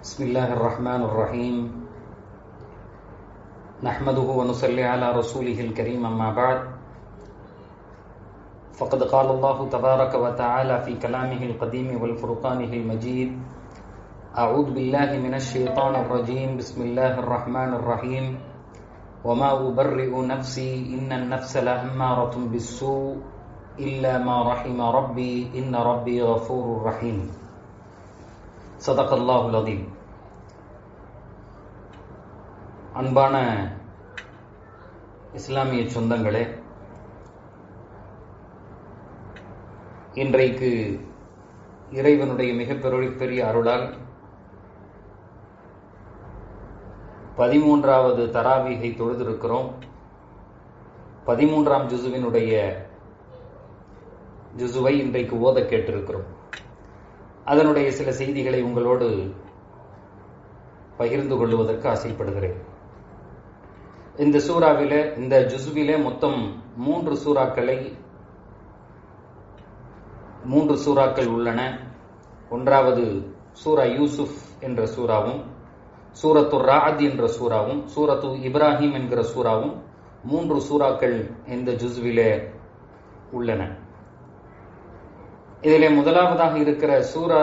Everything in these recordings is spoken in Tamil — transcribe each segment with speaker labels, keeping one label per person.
Speaker 1: بسم الله الرحمن الرحيم نحمده ونصلي على رسوله الكريم أما بعد فقد قال الله تبارك وتعالى في كلامه القديم والفرقانه المجيد أعوذ بالله من الشيطان الرجيم بسم الله الرحمن الرحيم وما أبرئ نفسي إن النفس لأمارة بالسوء إلا ما رحم ربي إن ربي غفور رحيم صدق الله العظيم அன்பான இஸ்லாமிய சொந்தங்களே இன்றைக்கு இறைவனுடைய மிக பெரிய அருளால் பதிமூன்றாவது தராவீகை தொழுதிருக்கிறோம் பதிமூன்றாம் ஜுசுவினுடைய ஜுசுவை இன்றைக்கு ஓத கேட்டிருக்கிறோம் அதனுடைய சில செய்திகளை உங்களோடு பகிர்ந்து கொள்வதற்கு ஆசைப்படுகிறேன் இந்த சூறாவில இந்த ஜுசுவில மொத்தம் மூன்று சூறாக்களை மூன்று சூறாக்கள் உள்ளன ஒன்றாவது சூரா யூசுப் என்ற சூறாவும் சூரத்து ராத் என்ற சூறாவும் சூரத்து இப்ராஹிம் என்கிற சூறாவும் மூன்று சூறாக்கள் இந்த ஜுசுவிலே உள்ளன இதிலே முதலாவதாக இருக்கிற சூரா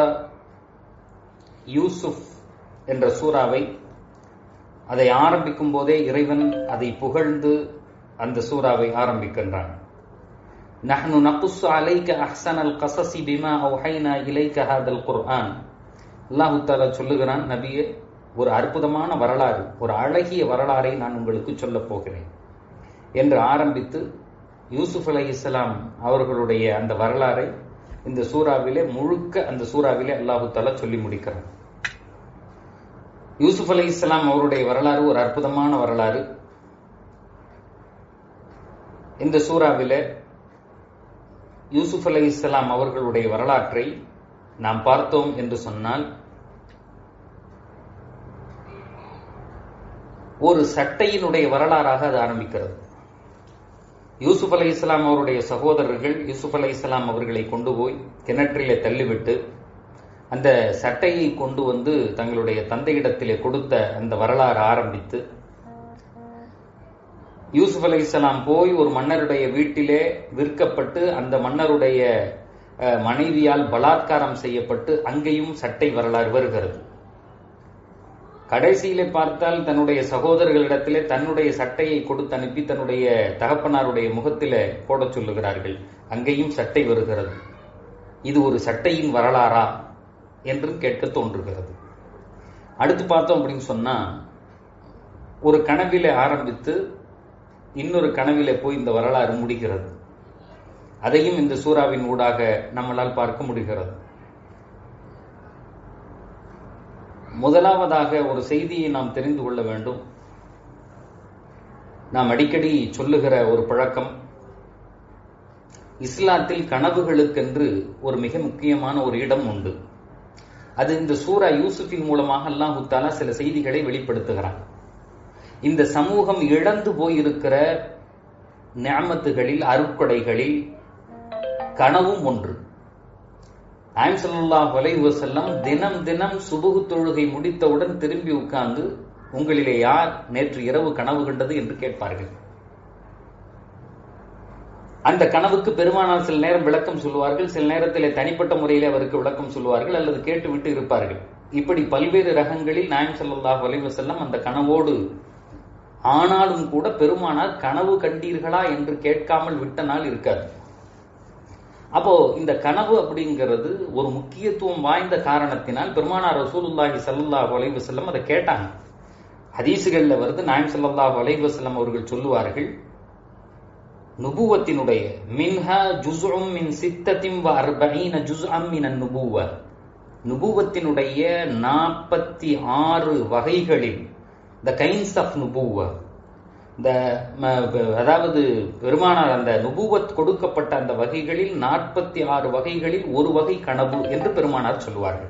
Speaker 1: யூசுப் என்ற சூறாவை அதை ஆரம்பிக்கும் போதே இறைவன் அதை புகழ்ந்து அந்த சூறாவை ஆரம்பிக்கின்றான் நஹ்னு நகுஸ்ஸு அலைக அஹ்ஸனல் கஸஸி பிமா அவ்ஹைனா இலைக ஹாதல் குர்ஆன் அல்லாஹ் தஆலா சொல்லுகிறான் நபியே ஒரு அற்புதமான வரலாறு ஒரு அழகிய வரலாறை நான் உங்களுக்கு சொல்லப் போகிறேன் என்று ஆரம்பித்து யூசுப் அலை இஸ்லாம் அவர்களுடைய அந்த வரலாறை இந்த சூறாவிலே முழுக்க அந்த சூறாவிலே அல்லாஹு தாலா சொல்லி முடிக்கிறான் யூசுப் அலி இஸ்லாம் அவருடைய வரலாறு ஒரு அற்புதமான வரலாறு இந்த சூறாவில யூசுப் அலி இஸ்லாம் அவர்களுடைய வரலாற்றை நாம் பார்த்தோம் என்று சொன்னால் ஒரு சட்டையினுடைய வரலாறாக அது ஆரம்பிக்கிறது யூசுப் அலை இஸ்லாம் அவருடைய சகோதரர்கள் யூசுப் அலை இஸ்லாம் அவர்களை கொண்டு போய் கிணற்றிலே தள்ளிவிட்டு அந்த சட்டையை கொண்டு வந்து தங்களுடைய தந்தையிடத்திலே கொடுத்த அந்த வரலாறு ஆரம்பித்து யூசுப் அலை இஸ்லாம் போய் ஒரு மன்னருடைய வீட்டிலே விற்கப்பட்டு அந்த மன்னருடைய மனைவியால் பலாத்காரம் செய்யப்பட்டு அங்கேயும் சட்டை வரலாறு வருகிறது கடைசியிலே பார்த்தால் தன்னுடைய சகோதரர்களிடத்திலே தன்னுடைய சட்டையை கொடுத்து அனுப்பி தன்னுடைய தகப்பனாருடைய முகத்திலே போடச் சொல்லுகிறார்கள் அங்கேயும் சட்டை வருகிறது இது ஒரு சட்டையின் வரலாறா என்று கேட்க தோன்றுகிறது அடுத்து பார்த்தோம் அப்படின்னு சொன்னா ஒரு கனவிலே ஆரம்பித்து இன்னொரு கனவிலே போய் இந்த வரலாறு முடிகிறது அதையும் இந்த சூறாவின் ஊடாக நம்மளால் பார்க்க முடிகிறது முதலாவதாக ஒரு செய்தியை நாம் தெரிந்து கொள்ள வேண்டும் நாம் அடிக்கடி சொல்லுகிற ஒரு பழக்கம் இஸ்லாத்தில் கனவுகளுக்கென்று ஒரு மிக முக்கியமான ஒரு இடம் உண்டு அது இந்த சூரா யூசுஃபின் மூலமாக அல்லாஹு தாலா சில செய்திகளை வெளிப்படுத்துகிறான் இந்த சமூகம் இழந்து போயிருக்கிற ஞாமத்துகளில் அருட்கொடைகளில் கனவும் ஒன்று ஆயம் சல்லா வலை வசல்லம் தினம் தினம் சுபுகு தொழுகை முடித்தவுடன் திரும்பி உட்கார்ந்து உங்களிலே யார் நேற்று இரவு கனவு கண்டது என்று கேட்பார்கள் அந்த கனவுக்கு பெருமானால் சில நேரம் விளக்கம் சொல்லுவார்கள் சில நேரத்தில் தனிப்பட்ட முறையில் அவருக்கு விளக்கம் சொல்லுவார்கள் அல்லது கேட்டுவிட்டு இருப்பார்கள் இப்படி பல்வேறு ரகங்களில் நாயம் சல்லா வலைவசல்லம் அந்த கனவோடு ஆனாலும் கூட பெருமானார் கனவு கண்டீர்களா என்று கேட்காமல் விட்ட நாள் இருக்காது அப்போ இந்த கனவு அப்படிங்கிறது ஒரு முக்கியத்துவம் வாய்ந்த காரணத்தினால் பெருமானார் ரசூலுல்லாஹி சல்லாஹ் வலைவசல்லம் அதை கேட்டாங்க ஹதீசுகள்ல வருது நாயம் சல்லாஹ் வலைவசல்லம் அவர்கள் சொல்லுவார்கள் நுபுவத்தினுடைய மின்ஹா ஜுஸ்உம் மின் சித்தத்தின் வ அர்பஈன ஜுஸ்அம் மின் நுபுவ நுபுவத்தினுடைய நாற்பத்தி ஆறு வகைகளில் த கைண்ட்ஸ் ஆஃப் நுபுவ இந்த அதாவது பெருமானார் அந்த நுபுவத் கொடுக்கப்பட்ட அந்த வகைகளில் நாற்பத்தி ஆறு வகைகளில் ஒரு வகை கனவு என்று பெருமானார் சொல்லுவார்கள்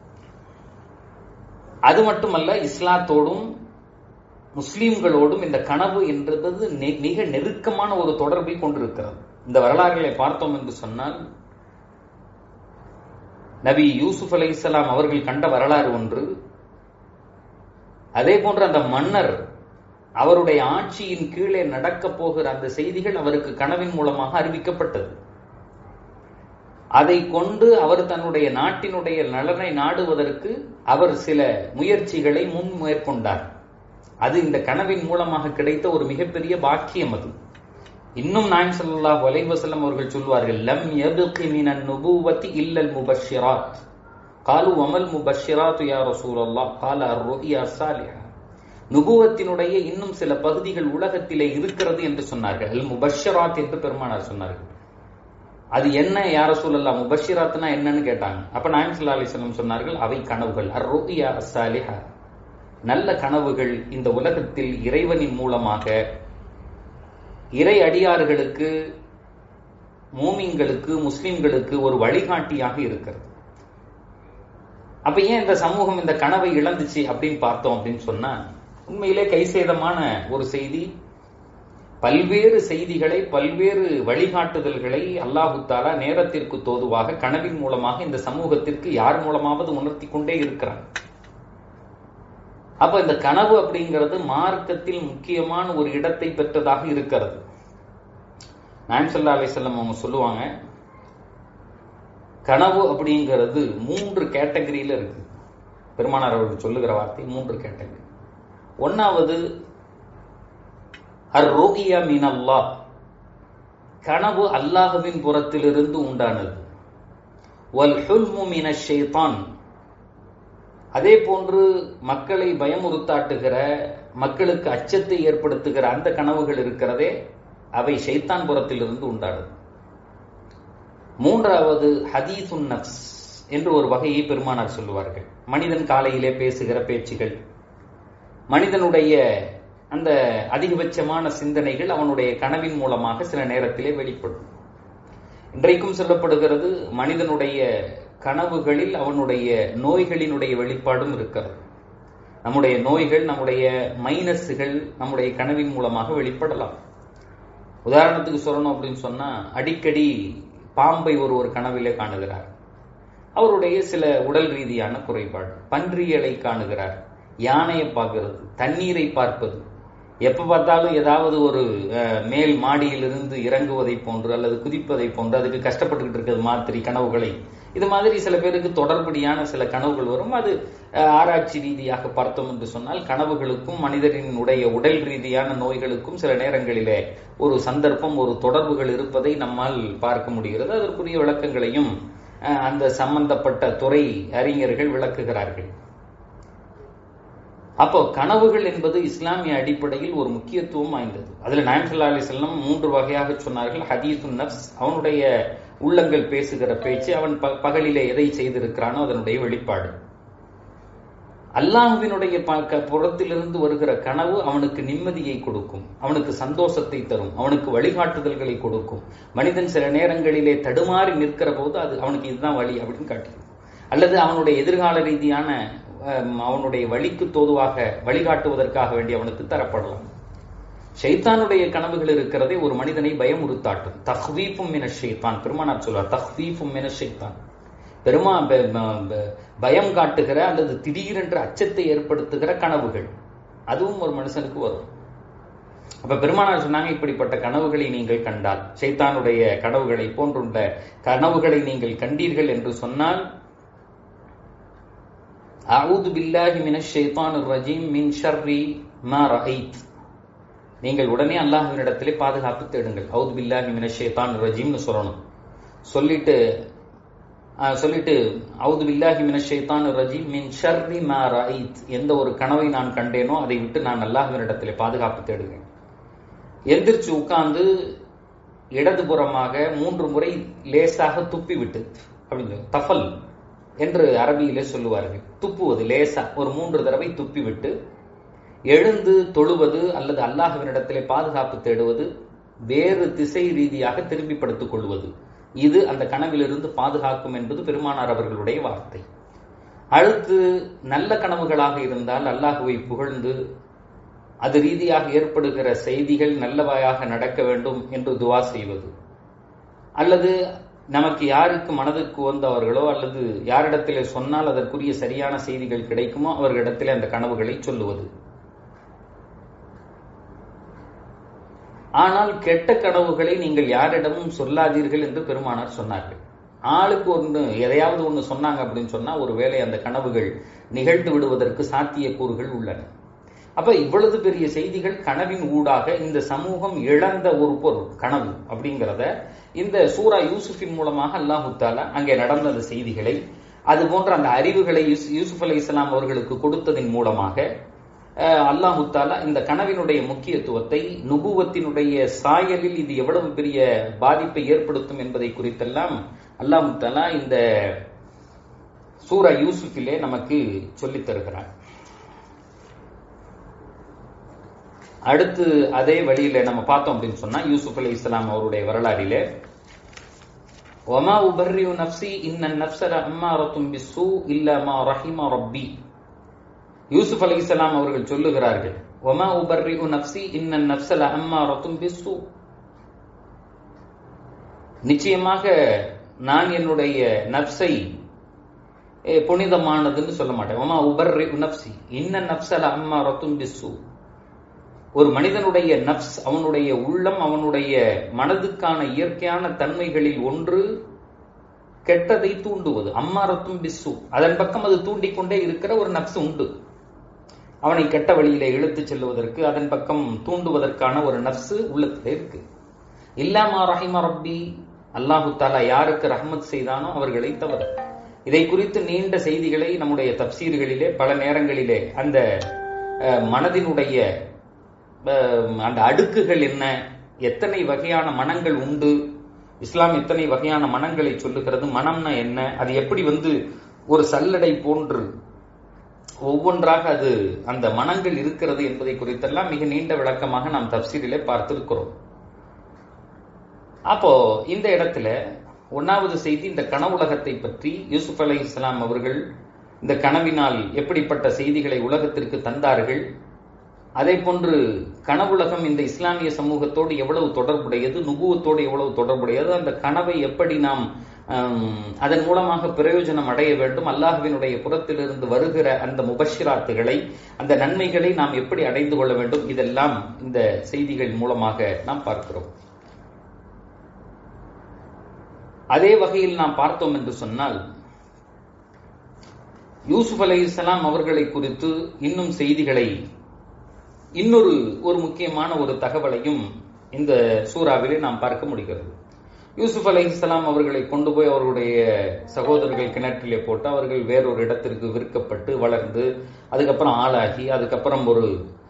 Speaker 1: அது மட்டுமல்ல இஸ்லாத்தோடும் முஸ்லீம்களோடும் இந்த கனவு என்றது மிக நெருக்கமான ஒரு தொடர்பை கொண்டிருக்கிறது இந்த வரலாறுகளை பார்த்தோம் என்று சொன்னால் நபி யூசுப் அலை அவர்கள் கண்ட வரலாறு ஒன்று அதே போன்று அந்த மன்னர் அவருடைய ஆட்சியின் கீழே நடக்கப் போகிற அந்த செய்திகள் அவருக்கு கனவின் மூலமாக அறிவிக்கப்பட்டது அதை கொண்டு அவர் தன்னுடைய நாட்டினுடைய நலனை நாடுவதற்கு அவர் சில முயற்சிகளை முன் மேற்கொண்டார் அது இந்த கனவின் மூலமாக கிடைத்த ஒரு மிகப்பெரிய பாக்கியம் அது இன்னும் நாயம் ஸல்லல்லாஹு அலைஹி வஸல்லம் அவர்கள் சொல்வார்கள் லம் யப்கி மினன் நுபுவத்தி இல்லல் முபஷ்ஷிராத் காலு வமல் முபஷ்ஷிராத் யா ரசூலல்லாஹ் கால அர்-ருயா சாலிஹா நுபுவத்தினுடைய இன்னும் சில பகுதிகள் உலகத்திலே இருக்கிறது என்று சொன்னார்கள் அல் முபஷ்ஷராத் என்று பெருமானார் சொன்னார்கள் அது என்ன யார சூழல்லா முபஷிராத்னா என்னன்னு கேட்டாங்க அப்ப நாயம் சல்லா அலிஸ்லம் சொன்னார்கள் அவை கனவுகள் அர் ருயா சாலிஹா நல்ல கனவுகள் இந்த உலகத்தில் இறைவனின் மூலமாக இறை அடியார்களுக்கு மூமிங்களுக்கு முஸ்லிம்களுக்கு ஒரு வழிகாட்டியாக இருக்கிறது அப்ப ஏன் இந்த சமூகம் இந்த கனவை இழந்துச்சு அப்படின்னு பார்த்தோம் அப்படின்னு சொன்னா உண்மையிலே கைசேதமான ஒரு செய்தி பல்வேறு செய்திகளை பல்வேறு வழிகாட்டுதல்களை அல்லாஹு தாலா நேரத்திற்கு தோதுவாக கனவின் மூலமாக இந்த சமூகத்திற்கு யார் மூலமாவது உணர்த்தி கொண்டே இருக்கிறார் அப்ப இந்த கனவு அப்படிங்கிறது மார்க்கத்தில் முக்கியமான ஒரு இடத்தை பெற்றதாக இருக்கிறது நாயம் சல்லா அலிசல்லம் அவங்க சொல்லுவாங்க கனவு அப்படிங்கிறது மூன்று கேட்டகரியில இருக்கு பெருமானார் அவர்கள் சொல்லுகிற வார்த்தை மூன்று கேட்டகரி ஒன்னாவது அர் ரோகியா மீன் அல்லாஹ் கனவு அல்லாஹுவின் புறத்திலிருந்து உண்டானது வல் ஹுல்மு மின ஷைத்தான் அதே போன்று மக்களை பயமுறுத்தாட்டுகிற மக்களுக்கு அச்சத்தை ஏற்படுத்துகிற அந்த கனவுகள் இருக்கிறதே அவை ஷைத்தான் புறத்திலிருந்து உண்டானது மூன்றாவது ஹதீசுன் நப்ஸ் என்று ஒரு வகையை பெருமானார் சொல்லுவார்கள் மனிதன் காலையிலே பேசுகிற பேச்சுகள் மனிதனுடைய அந்த அதிகபட்சமான சிந்தனைகள் அவனுடைய கனவின் மூலமாக சில நேரத்திலே வெளிப்படும் இன்றைக்கும் சொல்லப்படுகிறது மனிதனுடைய கனவுகளில் அவனுடைய நோய்களினுடைய வெளிப்பாடும் இருக்கிறது நம்முடைய நோய்கள் நம்முடைய மைனஸுகள் நம்முடைய கனவின் மூலமாக வெளிப்படலாம் உதாரணத்துக்கு சொல்லணும் அப்படின்னு சொன்னா அடிக்கடி பாம்பை ஒரு ஒரு கனவிலே காணுகிறார் அவருடைய சில உடல் ரீதியான குறைபாடு பன்றியலை காணுகிறார் யானையை பார்க்கிறது தண்ணீரை பார்ப்பது எப்ப பார்த்தாலும் ஏதாவது ஒரு மேல் மாடியிலிருந்து இறங்குவதை போன்று அல்லது குதிப்பதை போன்று அதுக்கு கஷ்டப்பட்டுக்கிட்டு இருக்கிறது மாதிரி கனவுகளை இது மாதிரி சில பேருக்கு தொடர்படியான சில கனவுகள் வரும் அது ஆராய்ச்சி ரீதியாக பார்த்தோம் என்று சொன்னால் கனவுகளுக்கும் மனிதனினுடைய உடல் ரீதியான நோய்களுக்கும் சில நேரங்களிலே ஒரு சந்தர்ப்பம் ஒரு தொடர்புகள் இருப்பதை நம்மால் பார்க்க முடிகிறது அதற்குரிய விளக்கங்களையும் அந்த சம்பந்தப்பட்ட துறை அறிஞர்கள் விளக்குகிறார்கள் அப்போ கனவுகள் என்பது இஸ்லாமிய அடிப்படையில் ஒரு முக்கியத்துவம் வாய்ந்தது அதுல நாயம் சல்லா அலி செல்லம் மூன்று வகையாக சொன்னார்கள் ஹதீசுன் நப்ஸ் அவனுடைய உள்ளங்கள் பேசுகிற பேச்சு அவன் பகலிலே எதை செய்திருக்கிறானோ அதனுடைய வெளிப்பாடு அல்லாஹுவினுடைய புறத்திலிருந்து வருகிற கனவு அவனுக்கு நிம்மதியை கொடுக்கும் அவனுக்கு சந்தோஷத்தை தரும் அவனுக்கு வழிகாட்டுதல்களை கொடுக்கும் மனிதன் சில நேரங்களிலே தடுமாறி நிற்கிற போது அது அவனுக்கு இதுதான் வழி அப்படின்னு காட்டுது அல்லது அவனுடைய எதிர்கால ரீதியான அவனுடைய வழிக்கு தோதுவாக வழிகாட்டுவதற்காக வேண்டி அவனுக்கு தரப்படலாம் ஷைத்தானுடைய கனவுகள் இருக்கிறதே ஒரு மனிதனை பயமுறுத்தாட்டும் தஹ்வீஃபும் மின ஷைத்தான் பெருமானார் சொல்வார் தஹ்வீஃபும் மின ஷைத்தான் பெருமா பயம் காட்டுகிற அல்லது திடீரென்று அச்சத்தை ஏற்படுத்துகிற கனவுகள் அதுவும் ஒரு மனுஷனுக்கு வரும் அப்ப பெருமானார் சொன்னாங்க இப்படிப்பட்ட கனவுகளை நீங்கள் கண்டால் சைத்தானுடைய கனவுகளை போன்றுள்ள கனவுகளை நீங்கள் கண்டீர்கள் என்று சொன்னால் அவுது பில்லாஹி மின ஷைத்தான் ரஜீம் மின் ஷர்ரி மா ரஹைத் நீங்கள் உடனே அல்லாஹ்வினிடத்திலே பாதுகாப்பு தேடுங்கள் அவுது பில்லாஹி மின ஷைத்தான் ரஜீம்னு சொல்லணும் சொல்லிட்டு சொல்லிட்டு அவுது பில்லாஹி மின ஷைத்தான் ரஜீம் மின் ஷர்ரி மா ரஹைத் எந்த ஒரு கனவை நான் கண்டேனோ அதை விட்டு நான் அல்லாஹ்வினிடத்திலே பாதுகாப்பு தேடுகிறேன் எந்திரிச்சு உட்கார்ந்து இடதுபுறமாக மூன்று முறை லேசாக துப்பி விட்டு அப்படின்னு தஃபல் என்று அரபியிலே சொல்லுவார்கள் துப்புவது லேசா ஒரு மூன்று தடவை துப்பி விட்டு எழுந்து தொழுவது அல்லது அல்லாஹுவினிடத்திலே பாதுகாப்பு தேடுவது வேறு திசை ரீதியாக திரும்பி படுத்துக் கொள்வது இது அந்த கனவிலிருந்து பாதுகாக்கும் என்பது பெருமானார் அவர்களுடைய வார்த்தை அடுத்து நல்ல கனவுகளாக இருந்தால் அல்லாஹுவை புகழ்ந்து அது ரீதியாக ஏற்படுகிற செய்திகள் நல்லவையாக நடக்க வேண்டும் என்று துவா செய்வது அல்லது நமக்கு யாருக்கு மனதிற்கு வந்தவர்களோ அல்லது யாரிடத்திலே சொன்னால் அதற்குரிய சரியான செய்திகள் கிடைக்குமோ அவர்களிடத்திலே அந்த கனவுகளை சொல்லுவது ஆனால் கெட்ட கனவுகளை நீங்கள் யாரிடமும் சொல்லாதீர்கள் என்று பெருமானார் சொன்னார்கள் ஆளுக்கு ஒன்று எதையாவது ஒன்று சொன்னாங்க அப்படின்னு சொன்னா ஒருவேளை அந்த கனவுகள் நிகழ்ந்து விடுவதற்கு சாத்தியக்கூறுகள் உள்ளன அப்ப இவ்வளவு பெரிய செய்திகள் கனவின் ஊடாக இந்த சமூகம் இழந்த ஒரு பொருள் கனவு அப்படிங்கிறத இந்த சூரா யூசுஃபின் மூலமாக அல்லாஹு தாலா அங்கே நடந்த அந்த செய்திகளை அது போன்ற அந்த அறிவுகளை யூசுப் அலி இஸ்லாம் அவர்களுக்கு கொடுத்ததின் மூலமாக அல்லாஹு தாலா இந்த கனவினுடைய முக்கியத்துவத்தை நுபுவத்தினுடைய சாயலில் இது எவ்வளவு பெரிய பாதிப்பை ஏற்படுத்தும் என்பதை குறித்தெல்லாம் அல்லாஹு தாலா இந்த சூரா யூசுஃபிலே நமக்கு சொல்லித் தருகிறார் அடுத்து அதே வழியில நம்ம பார்த்தோம் அப்படின்னு சொன்னா யூசுப் அலி இஸ்லாம் அவருடைய வரலாறிலே ஒமா உபர்ரியூ நப்சி இன்ன நப்சர அம்மாரத்தும் பிஸ்ஸு இல்ல மா ரஹிமா ரப்பி யூசுப் அலி இஸ்லாம் அவர்கள் சொல்லுகிறார்கள் ஒமா உபர்ரியூ நப்சி இன்ன நப்சல அம்மாரத்தும் பிஸ்ஸு நிச்சயமாக நான் என்னுடைய நப்சை புனிதமானதுன்னு சொல்ல மாட்டேன் ஒமா உபர்ரி நப்சி இன்ன நப்சல அம்மாரத்தும் பிஸ்ஸு ஒரு மனிதனுடைய நப்ஸ் அவனுடைய உள்ளம் அவனுடைய மனதுக்கான இயற்கையான தன்மைகளில் ஒன்று கெட்டதை தூண்டுவது அம்மாரத்தும் பிஸ்ஸு அதன் பக்கம் அது தூண்டிக்கொண்டே இருக்கிற ஒரு நப்ஸ் உண்டு அவனை கெட்ட வழியில இழுத்துச் செல்வதற்கு அதன் பக்கம் தூண்டுவதற்கான ஒரு நப்சு உள்ளத்துல இருக்கு இல்லாமா ரஹிமா ரப்பி அல்லாஹு தாலா யாருக்கு ரஹமத் செய்தானோ அவர்களை தவிர இதை குறித்து நீண்ட செய்திகளை நம்முடைய தப்சீர்களிலே பல நேரங்களிலே அந்த மனதினுடைய அந்த அடுக்குகள் என்ன எத்தனை வகையான மனங்கள் உண்டு இஸ்லாம் எத்தனை வகையான மனங்களை சொல்லுகிறது மனம்னா என்ன அது எப்படி வந்து ஒரு சல்லடை போன்று ஒவ்வொன்றாக அது அந்த மனங்கள் இருக்கிறது என்பதை குறித்தெல்லாம் மிக நீண்ட விளக்கமாக நாம் தப்சீரிலே பார்த்திருக்கிறோம் அப்போ இந்த இடத்துல ஒன்னாவது செய்தி இந்த கனவுலகத்தை பற்றி யூசுப் அலை இஸ்லாம் அவர்கள் இந்த கனவினால் எப்படிப்பட்ட செய்திகளை உலகத்திற்கு தந்தார்கள் அதே போன்று கனவுலகம் இந்த இஸ்லாமிய சமூகத்தோடு எவ்வளவு தொடர்புடையது நுகுவத்தோடு எவ்வளவு தொடர்புடையது அந்த கனவை எப்படி நாம் அதன் மூலமாக பிரயோஜனம் அடைய வேண்டும் அல்லாஹுவினுடைய புறத்திலிருந்து வருகிற அந்த முபஷிராத்துகளை அந்த நன்மைகளை நாம் எப்படி அடைந்து கொள்ள வேண்டும் இதெல்லாம் இந்த செய்திகள் மூலமாக நாம் பார்க்கிறோம் அதே வகையில் நாம் பார்த்தோம் என்று சொன்னால் யூசுப் அலை இஸ்லாம் அவர்களை குறித்து இன்னும் செய்திகளை இன்னொரு ஒரு முக்கியமான ஒரு தகவலையும் இந்த சூறாவிலே நாம் பார்க்க முடிகிறது யூசுப் அலை இஸ்லாம் அவர்களை கொண்டு போய் அவர்களுடைய சகோதரர்கள் கிணற்றிலே போட்டு அவர்கள் வேறொரு இடத்திற்கு விற்கப்பட்டு வளர்ந்து அதுக்கப்புறம் ஆளாகி அதுக்கப்புறம் ஒரு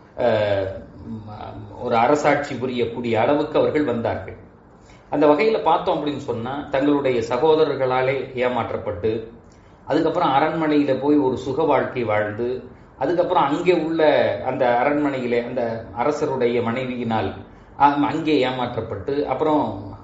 Speaker 1: ஒரு அரசாட்சி புரியக்கூடிய அளவுக்கு அவர்கள் வந்தார்கள் அந்த வகையில பார்த்தோம் அப்படின்னு சொன்னா தங்களுடைய சகோதரர்களாலே ஏமாற்றப்பட்டு அதுக்கப்புறம் அரண்மனையில போய் ஒரு சுக வாழ்க்கை வாழ்ந்து அதுக்கப்புறம் அங்கே உள்ள அந்த அரண்மனையிலே அந்த அரசருடைய மனைவியினால் அங்கே ஏமாற்றப்பட்டு அப்புறம்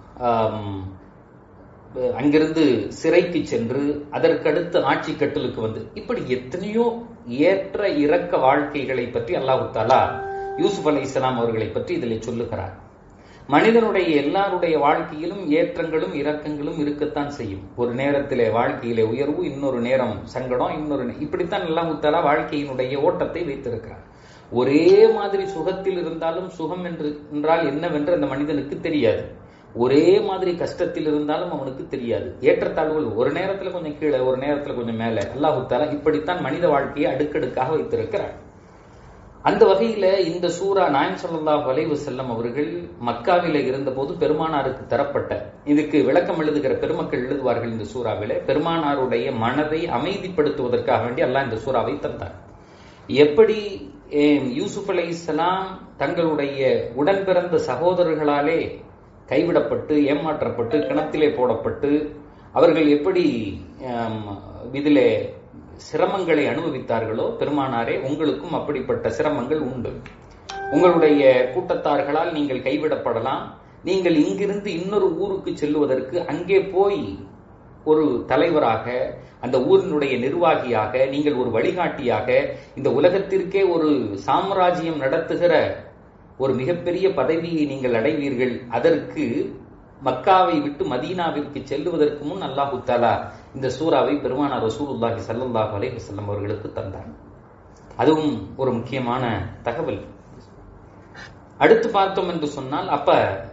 Speaker 1: அங்கிருந்து சிறைக்கு சென்று அதற்கடுத்து ஆட்சி கட்டலுக்கு வந்து இப்படி எத்தனையோ ஏற்ற இறக்க வாழ்க்கைகளை பற்றி அல்லாஹு தாலா யூசுப் அலி இஸ்லாம் அவர்களை பற்றி இதில் சொல்லுகிறார் மனிதனுடைய எல்லாருடைய வாழ்க்கையிலும் ஏற்றங்களும் இரக்கங்களும் இருக்கத்தான் செய்யும் ஒரு நேரத்திலே வாழ்க்கையிலே உயர்வு இன்னொரு நேரம் சங்கடம் இன்னொரு இப்படித்தான் எல்லாம் முத்தாலா வாழ்க்கையினுடைய ஓட்டத்தை வைத்திருக்கிறார் ஒரே மாதிரி சுகத்தில் இருந்தாலும் சுகம் என்று என்றால் என்னவென்று அந்த மனிதனுக்கு தெரியாது ஒரே மாதிரி கஷ்டத்தில் இருந்தாலும் அவனுக்கு தெரியாது ஏற்றத்தாழ்வுகள் ஒரு நேரத்துல கொஞ்சம் கீழே ஒரு நேரத்துல கொஞ்சம் மேல அல்லாஹு தாலா இப்படித்தான் மனித வாழ்க்கையை அடுக்கடுக்காக வைத்திருக்கிறார் அந்த வகையில இந்த சூரா நாயம் சொல்லா வளைவு செல்லம் அவர்கள் மக்காவில இருந்தபோது பெருமானாருக்கு தரப்பட்ட இதுக்கு விளக்கம் எழுதுகிற பெருமக்கள் எழுதுவார்கள் இந்த சூறாவில பெருமானாருடைய மனதை அமைதிப்படுத்துவதற்காக வேண்டி அல்லாஹ் இந்த சூறாவை தந்தார் எப்படி யூசுப் அலை இஸ்லாம் தங்களுடைய உடன் பிறந்த சகோதரர்களாலே கைவிடப்பட்டு ஏமாற்றப்பட்டு கிணத்திலே போடப்பட்டு அவர்கள் எப்படி இதிலே சிரமங்களை அனுபவித்தார்களோ பெருமானாரே உங்களுக்கும் அப்படிப்பட்ட சிரமங்கள் உண்டு உங்களுடைய கூட்டத்தார்களால் நீங்கள் கைவிடப்படலாம் நீங்கள் இங்கிருந்து இன்னொரு ஊருக்கு செல்லுவதற்கு அங்கே போய் ஒரு தலைவராக அந்த ஊரினுடைய நிர்வாகியாக நீங்கள் ஒரு வழிகாட்டியாக இந்த உலகத்திற்கே ஒரு சாம்ராஜ்யம் நடத்துகிற ஒரு மிகப்பெரிய பதவியை நீங்கள் அடைவீர்கள் அதற்கு மக்காவை விட்டு மதீனாவிற்கு செல்லுவதற்கு முன் அல்லாஹு தாலா இந்த சூறாவை பெருமானார் ரசூலுல்லாஹி ஸல்லல்லாஹு அலைஹி வஸல்லம் அவர்களுக்கு தந்தார் அதுவும் ஒரு முக்கியமான தகவல் அடுத்து பார்த்தோம் என்று சொன்னால் அப்ப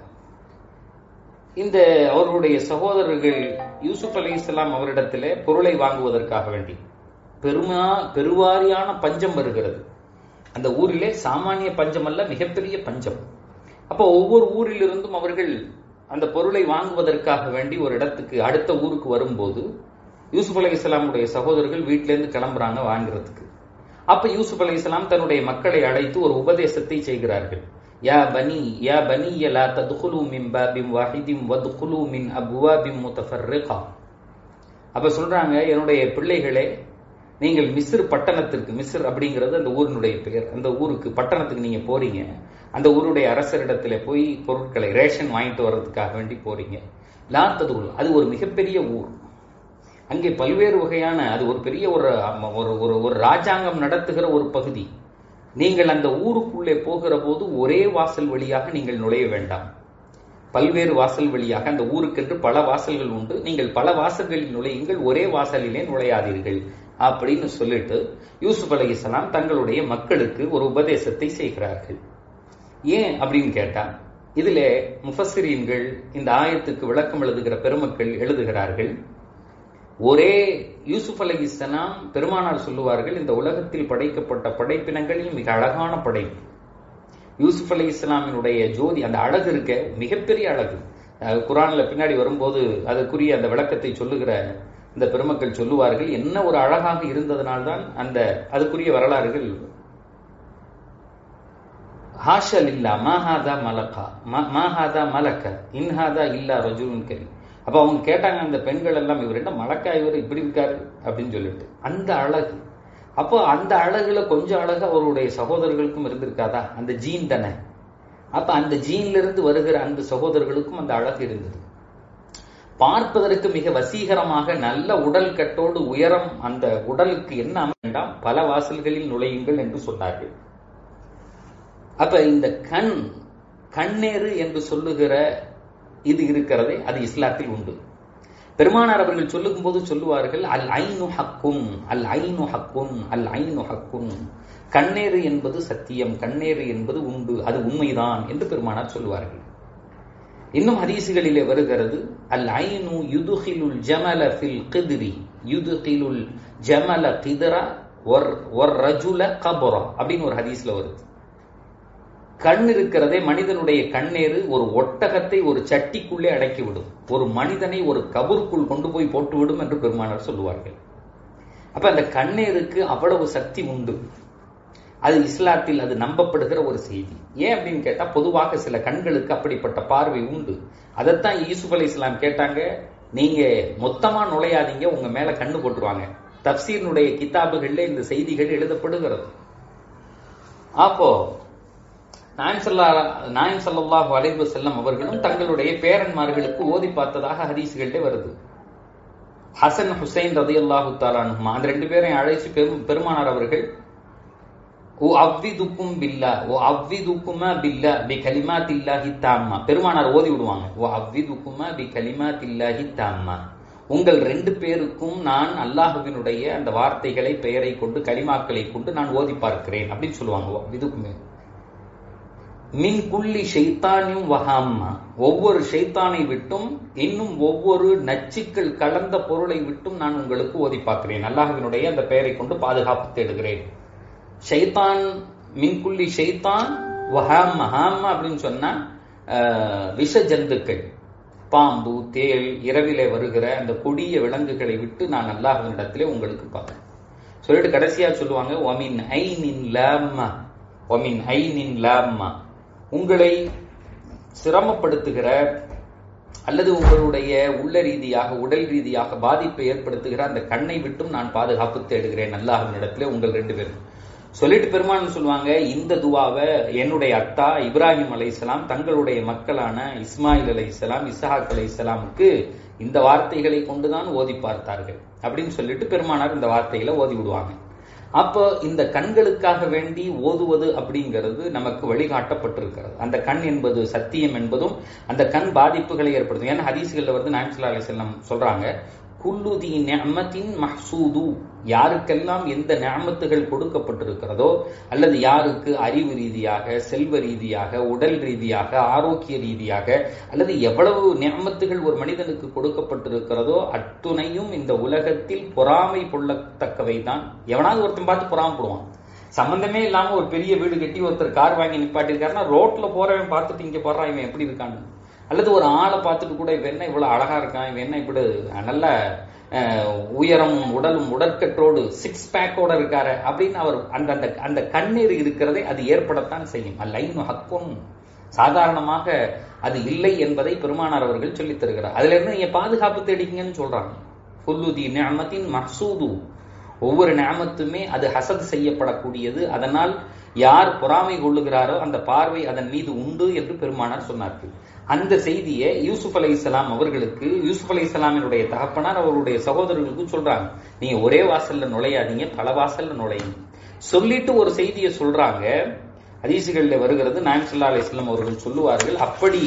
Speaker 1: இந்த அவர்களுடைய சகோதரர்கள் யூசுப் அலி இஸ்லாம் அவரிடத்திலே பொருளை வாங்குவதற்காக வேண்டி பெருமா பெருவாரியான பஞ்சம் வருகிறது அந்த ஊரிலே சாமானிய பஞ்சம் அல்ல மிகப்பெரிய பஞ்சம் அப்ப ஒவ்வொரு ஊரிலிருந்தும் அவர்கள் அந்த பொருளை வாங்குவதற்காக வேண்டி ஒரு இடத்துக்கு அடுத்த ஊருக்கு வரும்போது யூசுப் அலி இஸ்லாமுடைய சகோதரர்கள் வீட்டிலேருந்து கிளம்புறாங்க வாங்குறதுக்கு அப்ப யூசுப் அலி இஸ்லாம் தன்னுடைய மக்களை அழைத்து ஒரு உபதேசத்தை செய்கிறார்கள் யா பனி யா பனி லா ததுகுலு மின் பாபிம் வாஹிதிம் வதுகுலு மின் அபுவாபிம் முத்தஃபர்ரிகா அப்ப சொல்றாங்க என்னுடைய பிள்ளைகளே நீங்கள் மிஸ்ர் பட்டணத்திற்கு மிஸ்ர் அப்படிங்கிறது அந்த ஊரினுடைய பெயர் அந்த ஊருக்கு பட்டணத்துக்கு நீங்க போறீங்க அந்த ஊருடைய அரசரிடத்துல போய் பொருட்களை ரேஷன் வாங்கிட்டு வர்றதுக்காக வேண்டி போறீங்க லா ததுகுல் அது ஒரு மிகப்பெரிய ஊர் அங்கே பல்வேறு வகையான அது ஒரு பெரிய ஒரு ஒரு ஒரு ஒரு ராஜாங்கம் நடத்துகிற ஒரு பகுதி நீங்கள் அந்த ஊருக்குள்ளே போகிற போது ஒரே வாசல் வழியாக நீங்கள் நுழைய வேண்டாம் பல்வேறு வாசல் வழியாக அந்த ஊருக்கென்று பல வாசல்கள் உண்டு நீங்கள் பல வாசல்களில் நுழையுங்கள் ஒரே வாசலிலே நுழையாதீர்கள் அப்படின்னு சொல்லிட்டு யூசுப் அலி இஸ்லாம் தங்களுடைய மக்களுக்கு ஒரு உபதேசத்தை செய்கிறார்கள் ஏன் அப்படின்னு கேட்டா இதுல முஃபசிரீன்கள் இந்த ஆயத்துக்கு விளக்கம் எழுதுகிற பெருமக்கள் எழுதுகிறார்கள் ஒரே யூசுப் அலி இஸ்லாம் பெருமானார் சொல்லுவார்கள் இந்த உலகத்தில் படைக்கப்பட்ட படைப்பினங்களில் மிக அழகான படைப்பு யூசுப் அலி இஸ்லாமினுடைய ஜோதி அந்த அழகு இருக்க மிகப்பெரிய அழகு குரான்ல பின்னாடி வரும்போது அதுக்குரிய அந்த விளக்கத்தை சொல்லுகிற இந்த பெருமக்கள் சொல்லுவார்கள் என்ன ஒரு அழகாக இருந்ததனால்தான் அந்த அதுக்குரிய வரலாறுகள் ஹாஷல் இல்லா மாஹாதா மலக்கா மாஹாதா மலக்க இன்ஹாதா இல்லா ரஜுலுன் கரி அப்ப அவங்க கேட்டாங்க அந்த பெண்கள் எல்லாம் இவர் என்ன மலக்கா இவர் இப்படி இருக்காரு அப்படின்னு சொல்லிட்டு அந்த அழகு அப்போ அந்த அழகுல கொஞ்சம் அழகு அவருடைய சகோதரர்களுக்கும் இருந்திருக்காதா அந்த ஜீன் தானே அப்ப அந்த ஜீன்ல இருந்து வருகிற அந்த சகோதரர்களுக்கும் அந்த அழகு இருந்தது பார்ப்பதற்கு மிக வசீகரமாக நல்ல உடல் கட்டோடு உயரம் அந்த உடலுக்கு என்ன வேண்டாம் பல வாசல்களில் நுழையுங்கள் என்று சொன்னார்கள் அப்ப இந்த கண் கண்ணேறு என்று சொல்லுகிற இது இருக்கிறதே அது இஸ்லாத்தில் உண்டு பெருமானார் அவர்கள் சொல்லும் போது சொல்லுவார்கள் அல் ஐனு ஹக்கும் அல் ஐனு ஹக்கும் அல் ஐனு ஹக்கும் கண்ணேறு என்பது சத்தியம் கண்ணேறு என்பது உண்டு அது உண்மைதான் என்று பெருமானார் சொல்லுவார்கள் இன்னும் ஹதீசுகளிலே வருகிறது அல் ஐனு யுதுகிலுல் ஜமல ஃபில் கிதிரி யுதுகிலுல் ஜமல கிதரா ஒர் ஒர் ரஜுல கபரா அப்படின்னு ஒரு ஹதீஸ்ல வருது கண் இருக்கிறதே மனிதனுடைய கண்ணேறு ஒரு ஒட்டகத்தை ஒரு சட்டிக்குள்ளே அடக்கிவிடும் ஒரு மனிதனை ஒரு கபருக்குள் கொண்டு போய் போட்டுவிடும் என்று பெருமானார் சொல்லுவார்கள் அப்ப அந்த கண்ணேருக்கு அவ்வளவு சக்தி உண்டு அது இஸ்லாத்தில் அது நம்பப்படுகிற ஒரு செய்தி ஏன் அப்படின்னு கேட்டா பொதுவாக சில கண்களுக்கு அப்படிப்பட்ட பார்வை உண்டு அதைத்தான் யூசுப் அலி இஸ்லாம் கேட்டாங்க நீங்க மொத்தமா நுழையாதீங்க உங்க மேல கண்ணு போட்டுருவாங்க தப்சீர்னுடைய கிதாபுகள்ல இந்த செய்திகள் எழுதப்படுகிறது அப்போ நாயம் சல்லா நாயம் சல்லாஹு அலைவு செல்லம் அவர்களும் தங்களுடைய பேரன்மார்களுக்கு ஓதி பார்த்ததாக ஹதீசுகளிலே வருது ஹசன் ஹுசைன் ரதி அல்லாஹு தாலானுமா அந்த ரெண்டு பேரையும் அழைச்சு பெரும் பெருமானார் அவர்கள் ஓ அவ்விதுக்கும் பில்லா ஓ அவ்விதுக்குமா பில்லா பி கலிமாத் இல்லாஹி தாம்மா பெருமானார் ஓதி விடுவாங்க ஓ அவ்விதுக்குமா பி கலிமாத் இல்லாஹி தாம்மா உங்கள் ரெண்டு பேருக்கும் நான் அல்லாஹுவினுடைய அந்த வார்த்தைகளை பெயரை கொண்டு கலிமாக்களை கொண்டு நான் ஓதி பார்க்கிறேன் அப்படின்னு சொல்லுவாங்க இதுக்குமே மின் குள்ளி ஷைத்தானியும் வஹாம்மா ஒவ்வொரு ஷைத்தானை விட்டும் இன்னும் ஒவ்வொரு நச்சுக்கள் கலந்த பொருளை விட்டும் நான் உங்களுக்கு ஓதி பார்க்கிறேன் அல்லாஹுவினுடைய அந்த பெயரை கொண்டு பாதுகாப்பு தேடுகிறேன் ஷைத்தான் மின்குள்ளி ஷைத்தான் வஹாம்மா ஹாம்மா அப்படின்னு சொன்னா விஷ ஜந்துக்கள் பாம்பு தேல் இரவிலே வருகிற அந்த கொடிய விலங்குகளை விட்டு நான் அல்லாஹுவினிடத்திலே உங்களுக்கு பார்க்கிறேன் சொல்லிட்டு கடைசியா சொல்லுவாங்க ஒமின் ஐனின் லாம்மா ஒமின் ஐனின் லாம்மா உங்களை சிரமப்படுத்துகிற அல்லது உங்களுடைய உள்ள ரீதியாக உடல் ரீதியாக பாதிப்பை ஏற்படுத்துகிற அந்த கண்ணை விட்டும் நான் பாதுகாப்பு தேடுகிறேன் அல்லாஹினிடத்துல உங்கள் ரெண்டு பேரும் சொல்லிட்டு பெருமான் சொல்லுவாங்க இந்த துவாவை என்னுடைய அத்தா இப்ராஹிம் அலை இஸ்லாம் தங்களுடைய மக்களான இஸ்மாயில் அலை இஸ்லாம் இசஹாக் அலை இஸ்லாமுக்கு இந்த வார்த்தைகளை கொண்டுதான் ஓதி பார்த்தார்கள் அப்படின்னு சொல்லிட்டு பெருமானார் இந்த வார்த்தைகளை ஓதி விடுவாங்க அப்போ இந்த கண்களுக்காக வேண்டி ஓதுவது அப்படிங்கிறது நமக்கு வழிகாட்டப்பட்டிருக்கிறது அந்த கண் என்பது சத்தியம் என்பதும் அந்த கண் பாதிப்புகளை ஏற்படுத்தும் ஏன்னா ஹதீஸ்கள்ல வந்து நாயம் அலி செல்லம் சொல்றாங்க குல்லுதி நியமத்தின் மஹ்சூது யாருக்கெல்லாம் எந்த நியமத்துகள் கொடுக்கப்பட்டிருக்கிறதோ அல்லது யாருக்கு அறிவு ரீதியாக செல்வ ரீதியாக உடல் ரீதியாக ஆரோக்கிய ரீதியாக அல்லது எவ்வளவு நியமத்துகள் ஒரு மனிதனுக்கு கொடுக்கப்பட்டிருக்கிறதோ அத்துணையும் இந்த உலகத்தில் பொறாமை கொள்ளத்தக்கவை தான் எவனாவது ஒருத்தன் பார்த்து பொறாமப்படுவான் சம்பந்தமே இல்லாம ஒரு பெரிய வீடு கட்டி ஒருத்தர் கார் வாங்கி நிப்பாட்டிருக்காருன்னா ரோட்ல போறவன் பார்த்துட்டு இங்க போறான் இவன் எப்படி இருக்கான்னு அல்லது ஒரு ஆளை பார்த்துட்டு கூட இவன் என்ன இவ்வளவு அழகா இருக்கான் இவன் என்ன இப்படி நல்ல உயரமும் உடலும் உடற்கற்றோடு சிக்ஸ் பேக்கோட இருக்காரு அப்படின்னு அவர் அந்த அந்த அந்த கண்ணீர் இருக்கிறதை அது ஏற்படத்தான் செய்யும் லைன் ஹக்கும் சாதாரணமாக அது இல்லை என்பதை பெருமானார் அவர்கள் சொல்லித் தருகிறார் அதுல இருந்து நீங்க பாதுகாப்பு தேடிக்கங்கன்னு சொல்றாங்க புல்லுதி நியமத்தின் மசூது ஒவ்வொரு நியமத்துமே அது ஹசத் செய்யப்படக்கூடியது அதனால் யார் பொறாமை கொள்ளுகிறாரோ அந்த பார்வை அதன் மீது உண்டு என்று பெருமானார் சொன்னார்கள் அந்த செய்தியை யூசுப் அலை இஸ்லாம் அவர்களுக்கு யூசுப் அலை இஸ்லாமினுடைய தகப்பனார் அவருடைய சகோதரர்களுக்கு சொல்றாங்க நீங்க ஒரே வாசல்ல நுழையாதீங்க பல வாசல்ல நுழையுங்க சொல்லிட்டு ஒரு செய்தியை சொல்றாங்க அதிசுகள்ல வருகிறது நாயம் சொல்லா அலி இஸ்லாம் அவர்கள் சொல்லுவார்கள் அப்படி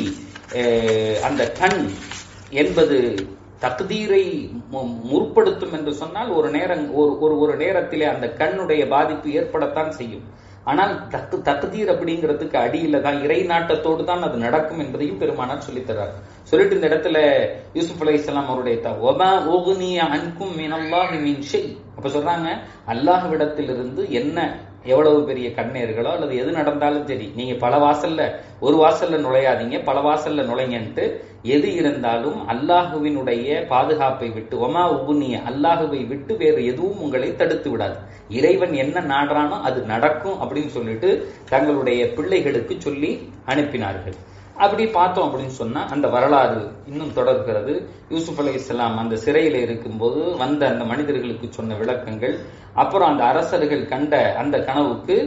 Speaker 1: அந்த கண் என்பது தகுதீரை முற்படுத்தும் என்று சொன்னால் ஒரு நேரம் ஒரு ஒரு நேரத்திலே அந்த கண்ணுடைய பாதிப்பு ஏற்படத்தான் செய்யும் ஆனால் தக்கு தகுதீர் அப்படிங்கிறதுக்கு அடியில தான் இறை நாட்டத்தோடு தான் அது நடக்கும் என்பதையும் பெருமானார் சொல்லித்தரார் சொல்லிட்டு இந்த இடத்துல யூசுப் அலி இஸ்லாம் அவருடைய அன்கும் அப்ப சொல்றாங்க அல்லாஹ்விடத்திலிருந்து என்ன எவ்வளவு பெரிய கண்ணீர்களோ அல்லது எது நடந்தாலும் சரி நீங்க பல வாசல்ல ஒரு வாசல்ல நுழையாதீங்க பல வாசல்ல நுழைங்கன்ட்டு எது இருந்தாலும் அல்லாஹுவினுடைய பாதுகாப்பை விட்டு ஒமா உபுனிய அல்லாஹுவை விட்டு வேறு எதுவும் உங்களை தடுத்து விடாது இறைவன் என்ன நாடுறானோ அது நடக்கும் அப்படின்னு சொல்லிட்டு தங்களுடைய பிள்ளைகளுக்கு சொல்லி அனுப்பினார்கள் அப்படி பார்த்தோம் அப்படின்னு சொன்னா அந்த வரலாறு இன்னும் தொடர்கிறது யூசுப் அலி இஸ்லாம் அந்த சிறையில இருக்கும்போது வந்த அந்த மனிதர்களுக்கு சொன்ன விளக்கங்கள் அப்புறம் அந்த அரசர்கள் கண்ட அந்த கனவுக்கு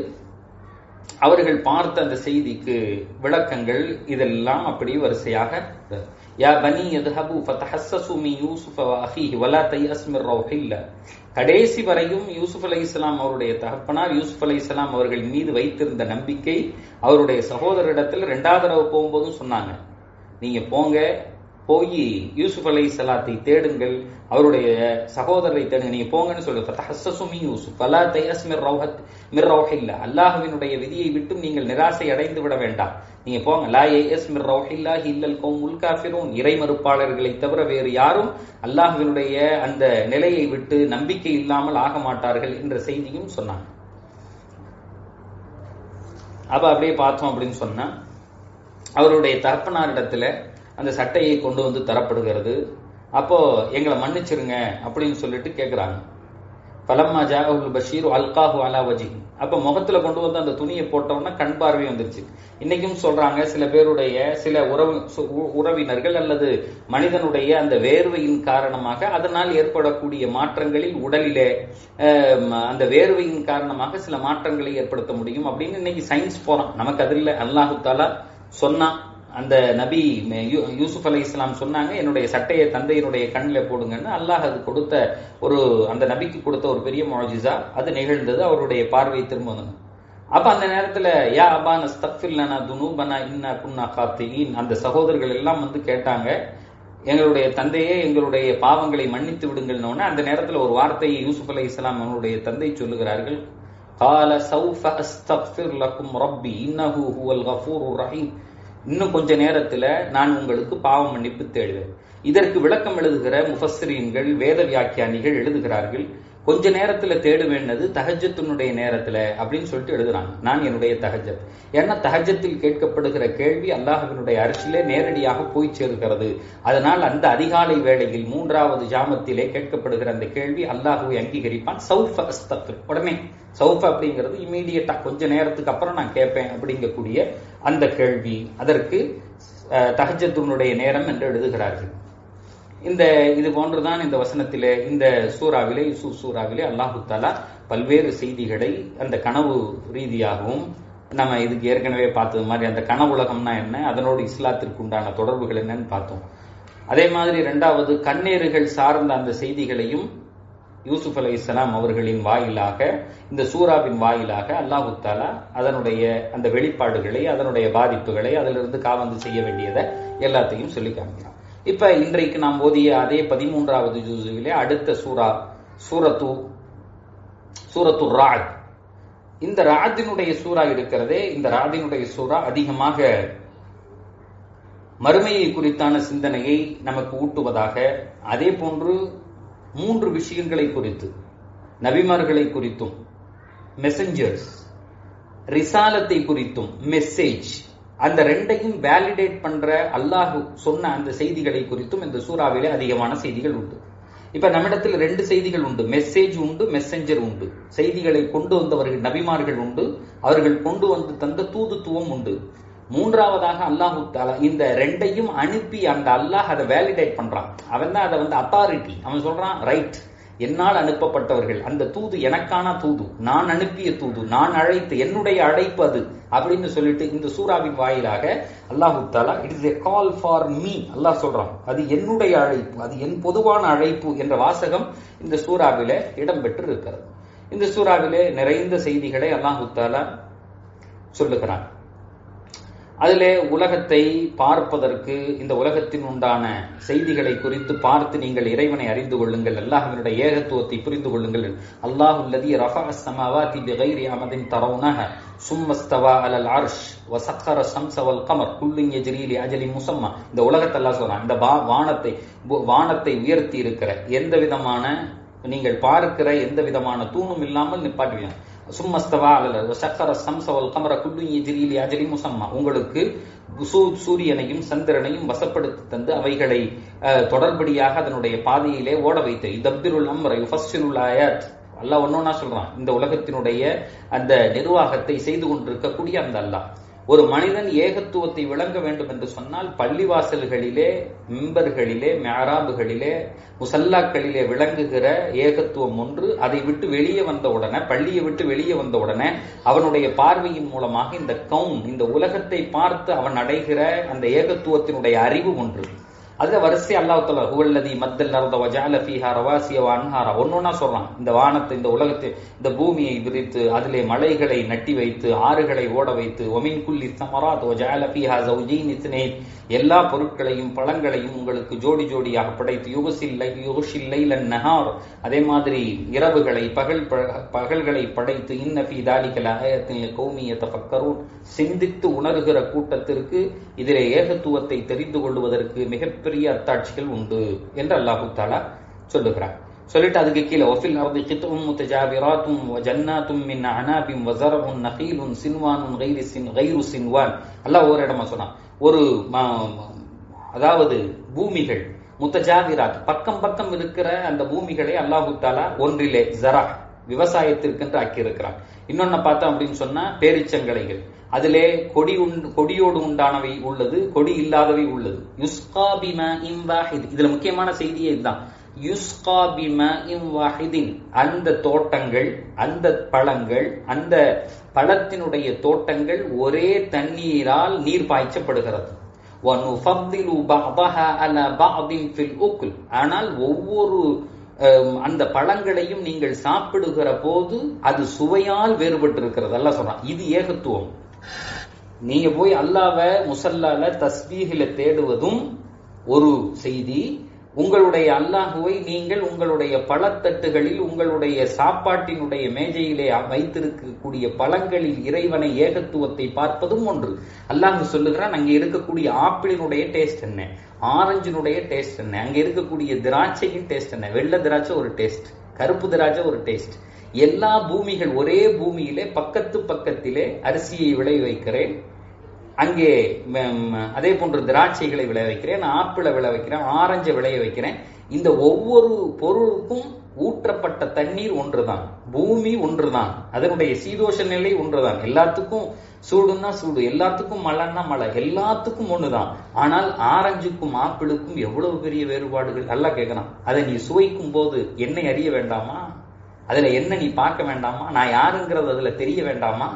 Speaker 1: அவர்கள் பார்த்த அந்த செய்திக்கு விளக்கங்கள் இதெல்லாம் அப்படி வரிசையாக யா பனி எதுஹபு ஃபதஹஸ்ஸசு மின் யூசுஃப வ அஹீஹி வலா தயஸ் மிர் ரௌஹில்லா கடைசி வரையும் யூசுப் அலை இஸ்லாம் அவருடைய தகப்பனார் யூசுப் அலை இஸ்லாம் அவர்கள் மீது வைத்திருந்த நம்பிக்கை அவருடைய சகோதரிடத்தில் ரெண்டாவது தடவை போகும்போதும் சொன்னாங்க நீங்க போங்க போய் யூசுப் அலை சலாத்தை தேடுங்கள் அவருடைய சகோதரரை தேடுங்க நீங்க போங்கன்னு சொல்லி யூசுப் அலா தயஸ் மிர் ரௌஹத் மிர் ரௌஹில்லா அல்லாஹுவினுடைய விதியை விட்டும் நீங்கள் நிராசை அடைந்து விட வேண்டாம் நீங்க போங்க லா ஏஎஸ் மிர் ரௌஹில்லா இல்லல் கௌமுல் காஃபிரூன் இறை மறுப்பாளர்களை தவிர வேறு யாரும் அல்லாஹுவினுடைய அந்த நிலையை விட்டு நம்பிக்கை இல்லாமல் ஆக மாட்டார்கள் என்ற செய்தியும் சொன்னாங்க அப்ப அப்படியே பார்த்தோம் அப்படின்னு சொன்னா அவருடைய தகப்பனாரிடத்துல அந்த சட்டையை கொண்டு வந்து தரப்படுகிறது அப்போ எங்களை மன்னிச்சிருங்க அப்படின்னு சொல்லிட்டு கேட்கிறாங்க பலம்மா ஜாகுல் பஷீர் அல்காஹு அலா வஜி அப்ப முகத்துல கொண்டு வந்து அந்த துணியை போட்டோம்னா கண் பார்வை வந்துருச்சு இன்னைக்கும் சொல்றாங்க சில பேருடைய சில உறவு உறவினர்கள் அல்லது மனிதனுடைய அந்த வேர்வையின் காரணமாக அதனால் ஏற்படக்கூடிய மாற்றங்களில் உடலிலே அந்த வேர்வையின் காரணமாக சில மாற்றங்களை ஏற்படுத்த முடியும் அப்படின்னு இன்னைக்கு சயின்ஸ் போறான் நமக்கு அதில் அல்லாஹு தாலா சொன்னா அந்த நபி யூசுப் அலி இஸ்லாம் சொன்னாங்க என்னுடைய சட்டையை தந்தையினுடைய கண்ணில் போடுங்கன்னு அல்லாஹ் அது கொடுத்த ஒரு அந்த நபிக்கு கொடுத்த ஒரு பெரிய மொழிஜா அது நிகழ்ந்தது அவருடைய பார்வை திரும்ப வந்தது அப்ப அந்த நேரத்துல யா அபான் அஸ்தக்ஃபில்லனா துனூபனா இன்னா குன்னா காத்தியின் அந்த சகோதரர்கள் எல்லாம் வந்து கேட்டாங்க எங்களுடைய தந்தையே எங்களுடைய பாவங்களை மன்னித்து விடுங்கள்னு அந்த நேரத்துல ஒரு வார்த்தையை யூசுப் அலி இஸ்லாம் அவனுடைய தந்தை சொல்லுகிறார்கள் قال سوف استغفر لكم ربي انه هو الغفور الرحيم இன்னும் கொஞ்ச நேரத்துல நான் உங்களுக்கு பாவ மன்னிப்பு தேடுவேன் இதற்கு விளக்கம் எழுதுகிற முஃபஸ்ரீன்கள் வேத வியாக்கியானிகள் எழுதுகிறார்கள் கொஞ்ச நேரத்துல தேடுவேன்னது தகஜத்தினுடைய நேரத்துல அப்படின்னு சொல்லிட்டு எழுதுறாங்க நான் என்னுடைய தகஜத் ஏன்னா தகஜத்தில் கேட்கப்படுகிற கேள்வி அல்லாஹுவினுடைய அரசிலே நேரடியாக போய் சேர்கிறது அதனால் அந்த அதிகாலை வேளையில் மூன்றாவது ஜாமத்திலே கேட்கப்படுகிற அந்த கேள்வி அல்லாஹுவை அங்கீகரிப்பான் சௌஃப அஸ்தக்ஃபிர் உடனே சௌஃப அப்படிங்கிறது இமீடியட்டா கொஞ்ச நேரத்துக்கு அப்புறம் நான் கேட்பேன் அப்படிங்கக்கூடிய அந்த கேள்வி அதற்கு தகஜத்தினுடைய நேரம் என்று எழுதுகிறார்கள் இந்த இது போன்றுதான் இந்த வசனத்திலே இந்த சூறாவிலே யூசுப் சூறாவிலே அல்லாஹு தாலா பல்வேறு செய்திகளை அந்த கனவு ரீதியாகவும் நம்ம இதுக்கு ஏற்கனவே பார்த்தது மாதிரி அந்த கனவுலகம்னா என்ன அதனோடு இஸ்லாத்திற்கு உண்டான தொடர்புகள் என்னன்னு பார்த்தோம் அதே மாதிரி ரெண்டாவது கண்ணீர்கள் சார்ந்த அந்த செய்திகளையும் யூசுப் அலை இஸ்லாம் அவர்களின் வாயிலாக இந்த சூறாவின் வாயிலாக அல்லாஹு தாலா அதனுடைய அந்த வெளிப்பாடுகளை அதனுடைய பாதிப்புகளை அதிலிருந்து காவந்து செய்ய வேண்டியதை எல்லாத்தையும் சொல்லி காமிக்கிறான் இப்ப இன்றைக்கு நாம் ஓதிய அதே பதிமூன்றாவது ஜூசுவிலே அடுத்த சூரா சூரத்து சூரத்து ராத் இந்த ராதினுடைய சூறா இருக்கிறதே இந்த ராதினுடைய சூறா அதிகமாக மறுமையை குறித்தான சிந்தனையை நமக்கு ஊட்டுவதாக அதே போன்று மூன்று விஷயங்களை குறித்து நபிமார்களை குறித்தும் மெசஞ்சர்ஸ் ரிசாலத்தை குறித்தும் மெசேஜ் அந்த ரெண்டையும் வேலிடேட் பண்ற அல்லாஹ் சொன்ன அந்த செய்திகளை குறித்தும் இந்த சூறாவிலே அதிகமான செய்திகள் உண்டு இப்ப நம்மிடத்தில் ரெண்டு செய்திகள் உண்டு மெசேஜ் உண்டு மெசஞ்சர் உண்டு செய்திகளை கொண்டு வந்தவர்கள் நபிமார்கள் உண்டு அவர்கள் கொண்டு வந்து தந்த தூதுத்துவம் உண்டு மூன்றாவதாக அல்லாஹு தாலா இந்த ரெண்டையும் அனுப்பி அந்த அல்லாஹ் அதை வேலிடேட் பண்றான் அவன் தான் அதை வந்து அத்தாரிட்டி அவன் சொல்றான் ரைட் என்னால் அனுப்பப்பட்டவர்கள் அந்த தூது எனக்கான தூது நான் அனுப்பிய தூது நான் அழைத்து என்னுடைய அழைப்பு அது அப்படின்னு சொல்லிட்டு இந்த சூறாவின் வாயிலாக அல்லாஹு தாலா it is a call for me அல்லாஹ் சொல்றான் அது என்னுடைய அழைப்பு அது என் பொதுவான அழைப்பு என்ற வாசகம் இந்த சூறாவில இடம்பெற்று இருக்கிறது இந்த சூறாவிலே நிறைந்த செய்திகளை அல்லாஹு தாலா சொல்லுகிறான் அதிலே உலகத்தை பார்ப்பதற்கு இந்த உலகத்தின் உண்டான செய்திகளை குறித்து பார்த்து நீங்கள் இறைவனை அறிந்து கொள்ளுங்கள் அல்லாஹினுடைய ஏகத்துவத்தை புரிந்து கொள்ளுங்கள் அல்லாஹு அல்லதி ரஃபா சமாவாதி பிகைரி அமதின் தரவுனஹ சும்மஸ்தவா அலல் அர்ஷ் வசக்கர சம்சவல் கமர் குல்லிங் எஜ்ரீலி அஜலி முசம்மா இந்த உலகத்தை எல்லாம் சொல்றான் இந்த வானத்தை வானத்தை உயர்த்தி இருக்கிற எந்த விதமான நீங்கள் பார்க்கிற எந்த விதமான தூணும் இல்லாமல் நிப்பாட்டுவீங்க சும்மஸ்தவா அல்ல சக்கர சம்சவல் கமர குல்லு எஜிரிலி அஜலி முசம்மா உங்களுக்கு சூரியனையும் சந்திரனையும் வசப்படுத்தி தந்து அவைகளை தொடர்படியாக அதனுடைய பாதையிலே ஓட வைத்து இதப்பிருள் அம்ரை ஃபஸ்டிருள் ஆயாத் அல்லாஹ் ஒன்னொன்னா சொல்றான் இந்த உலகத்தினுடைய அந்த நிர்வாகத்தை செய்து கொண்டிருக்கக்கூடிய அந்த அல்லாஹ் ஒரு மனிதன் ஏகத்துவத்தை விளங்க வேண்டும் என்று சொன்னால் பள்ளிவாசல்களிலே மிம்பர்களிலே மேராபுகளிலே முசல்லாக்களிலே விளங்குகிற ஏகத்துவம் ஒன்று அதை விட்டு வெளியே வந்த உடனே பள்ளியை விட்டு வெளியே வந்த உடனே அவனுடைய பார்வையின் மூலமாக இந்த கவுன் இந்த உலகத்தை பார்த்து அவன் அடைகிற அந்த ஏகத்துவத்தினுடைய அறிவு ஒன்று அதுல வரிசை அல்லாஹ் தலா ஹுவல்லதி மத்தல் அர்த வஜால ஃபீஹா ரவாசிய அன்ஹாரா ஒன்னொன்னா சொல்றான் இந்த வானத்தை இந்த உலகத்தை இந்த பூமியை விரித்து அதிலே மலைகளை நட்டி வைத்து ஆறுகளை ஓட வைத்து ஒமின் குல்லி சமராத் வஜால ஃபீஹா ஜௌஜீன் இஸ்னேன் எல்லா பொருட்களையும் பழங்களையும் உங்களுக்கு ஜோடி ஜோடியாக படைத்து யுகசில்லை யுகசில்லை நஹார் அதே மாதிரி இரவுகளை பகல் பகல்களை படைத்து இன்னபி தாலிகல ஆயத்தில் கௌமிய தஃபக்கரூன் சிந்தித்து உணர்கிற கூட்டத்திற்கு இதிலே ஏகத்துவத்தை தெரிந்து கொள்வதற்கு மிகப்பெரிய அத்தாட்சிகள் உண்டு என்று அல்லாஹு தாலா சொல்லுகிறார் சொல்லிட்டு அதுக்கு கீழே ஒஃபில் அர்தி கித்தும் முத்தஜாவிராத்தும் ஜன்னாத்தும் மின் அனாபிம் வசரவும் நகீலும் சின்வானும் கைரி சின் கைரு சின்வான் அல்லாஹ் ஒரு இடமா சொன்னான் ஒரு அதாவது பூமிகள் முத்தஜாவிராத் பக்கம் பக்கம் இருக்கிற அந்த பூமிகளை அல்லாஹு தாலா ஒன்றிலே ஜரா விவசாயத்திற்கென்று ஆக்கி இருக்கிறான் இன்னொன்னு பார்த்தோம் அப்படின்னு சொன்னா பேரிச்சங்கலைகள் அதிலே கொடி உண்டு கொடியோடு உண்டானவை உள்ளது கொடி இல்லாதவை உள்ளது யுஸ்கா பிமா இம்வாஹித் இதுல முக்கியமான செய்தியே இதுதான் யுஸ்கா பிமா இம்வாஹிதின் அந்த தோட்டங்கள் அந்த பழங்கள் அந்த பழத்தினுடைய தோட்டங்கள் ஒரே தண்ணீரால் நீர் பாய்ச்சப்படுகிறது ஆனால் ஒவ்வொரு அந்த பழங்களையும் நீங்கள் சாப்பிடுகிற போது அது சுவையால் வேறுபட்டு இருக்கிறது அல்ல சொல்றான் இது ஏகத்துவம் நீங்க போய் அல்லாவ முசல்லால தஸ்பீகில தேடுவதும் ஒரு செய்தி உங்களுடைய அல்லாஹுவை நீங்கள் உங்களுடைய பழத்தட்டுகளில் உங்களுடைய சாப்பாட்டினுடைய மேஜையிலே வைத்திருக்கக்கூடிய பழங்களில் இறைவனை ஏகத்துவத்தை பார்ப்பதும் ஒன்று அல்லாஹ் சொல்லுகிறான் அங்கே இருக்கக்கூடிய ஆப்பிளினுடைய டேஸ்ட் என்ன ஆரஞ்சினுடைய டேஸ்ட் என்ன அங்க இருக்கக்கூடிய திராட்சையின் டேஸ்ட் என்ன வெள்ளை திராட்சை ஒரு டேஸ்ட் கருப்பு திராட்சை ஒரு டேஸ்ட் எல்லா பூமிகள் ஒரே பூமியிலே பக்கத்து பக்கத்திலே அரிசியை விளை வைக்கிறேன் அங்கே அதே போன்று திராட்சைகளை விளைய வைக்கிறேன் ஆப்பிளை விளைய வைக்கிறேன் ஆரஞ்சை விளைய வைக்கிறேன் இந்த ஒவ்வொரு பொருளுக்கும் ஊற்றப்பட்ட தண்ணீர் ஒன்றுதான் பூமி ஒன்றுதான் அதனுடைய சீதோஷ நிலை ஒன்றுதான் எல்லாத்துக்கும் சூடுன்னா சூடு எல்லாத்துக்கும் மழைன்னா மழை எல்லாத்துக்கும் ஒண்ணுதான் ஆனால் ஆரஞ்சுக்கும் ஆப்பிளுக்கும் எவ்வளவு பெரிய வேறுபாடுகள் நல்லா கேட்கலாம் அதை நீ சுவைக்கும் போது என்னை அறிய வேண்டாமா அதுல என்ன நீ பார்க்க வேண்டாமா நான் யாருங்கிறது அதுல தெரிய வேண்டாமா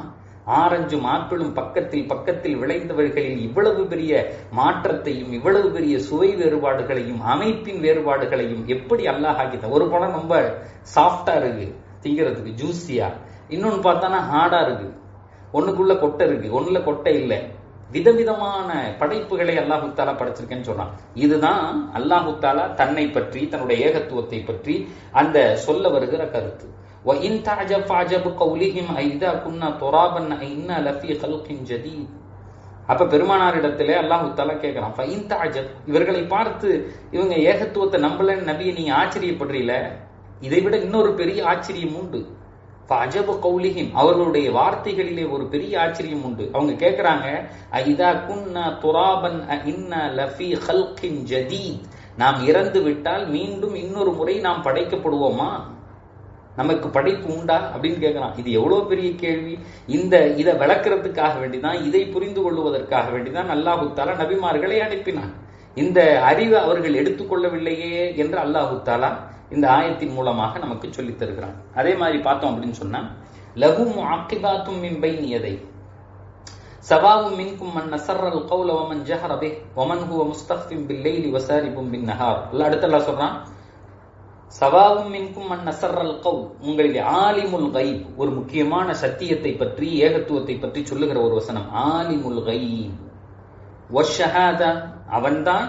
Speaker 1: ஆரஞ்சும் ஆப்பிளும் பக்கத்தில் பக்கத்தில் விளைந்தவர்களில் இவ்வளவு பெரிய மாற்றத்தையும் இவ்வளவு பெரிய சுவை வேறுபாடுகளையும் அமைப்பின் வேறுபாடுகளையும் எப்படி அல்லாஹ் ஆக்கித்தான் ஒரு பழம் ரொம்ப சாஃப்டா இருக்கு திங்கிறதுக்கு ஜூஸியா இன்னொன்னு பார்த்தானா ஹார்டா இருக்கு ஒண்ணுக்குள்ள கொட்டை இருக்கு ஒண்ணுல கொட்டை இல்லை விதவிதமான படைப்புகளை அல்லாஹு தாலா படைச்சிருக்கேன்னு சொல்றான் இதுதான் அல்லாஹு தாலா தன்னை பற்றி தன்னுடைய ஏகத்துவத்தை பற்றி அந்த சொல்ல வருகிற கருத்து وَإِن تَعْجَبْ فَعْجَبُ قَوْلِهِمْ أَإِذَا كُنَّا تُرَابًا أَإِنَّا لَفِي خَلْقٍ جَدِيدٍ அப்ப பெருமானாரிடத்திலே அல்லாஹு தாலா கேட்கிறான் ஃபைன் தாஜப் இவர்களை பார்த்து இவங்க ஏகத்துவத்தை நம்பலன்னு நபியை நீங்க ஆச்சரியப்படுறீல இதை விட இன்னொரு பெரிய ஆச்சரியம் உண்டு ஃபஅஜபு கௌலிஹிம் அவர்களுடைய வார்த்தைகளிலே ஒரு பெரிய ஆச்சரியம் உண்டு அவங்க கேக்குறாங்க ஐதா குன்னா துராபன் இன்ன லஃபி ஹல்கின் ஜதீத் நாம் இறந்து விட்டால் மீண்டும் இன்னொரு முறை நாம் படைக்கப்படுவோமா நமக்கு படைப்பு உண்டா அப்படின்னு கேட்கலாம் இது எவ்வளவு பெரிய கேள்வி இந்த இதை விளக்குறதுக்காக வேண்டிதான் இதை புரிந்து கொள்வதற்காக வேண்டிதான் அல்லாஹு தாலா நபிமார்களை அனுப்பினான் இந்த அறிவை அவர்கள் எடுத்துக்கொள்ளவில்லையே என்று அல்லாஹு தாலா இந்த ஆயத்தின் மூலமாக நமக்கு சொல்லித் தருகிறான் அதே மாதிரி பார்த்தோம் அப்படின்னு சொன்னா லகும் ஆக்கிபாத்தும் மின் பைனியதை சவாவும் மின்கும் மன் நசர்ரல் கௌல வமன் ஜஹர பி வமன் ஹுவ முஸ்தஃபிம் பில் லைலி வசாரிபும் பின் நஹார் அல்லாஹ் அடுத்து அல்லாஹ் சொல்றான் சவாவும் மின்கும் மன் நசர்ரல் கௌல் உங்களில் ஆலிமுல் கைப் ஒரு முக்கியமான சத்தியத்தை பற்றி ஏகத்துவத்தை பற்றி சொல்லுகிற ஒரு வசனம் ஆலிமுல் கைப் வஷஹாதா அவன்தான்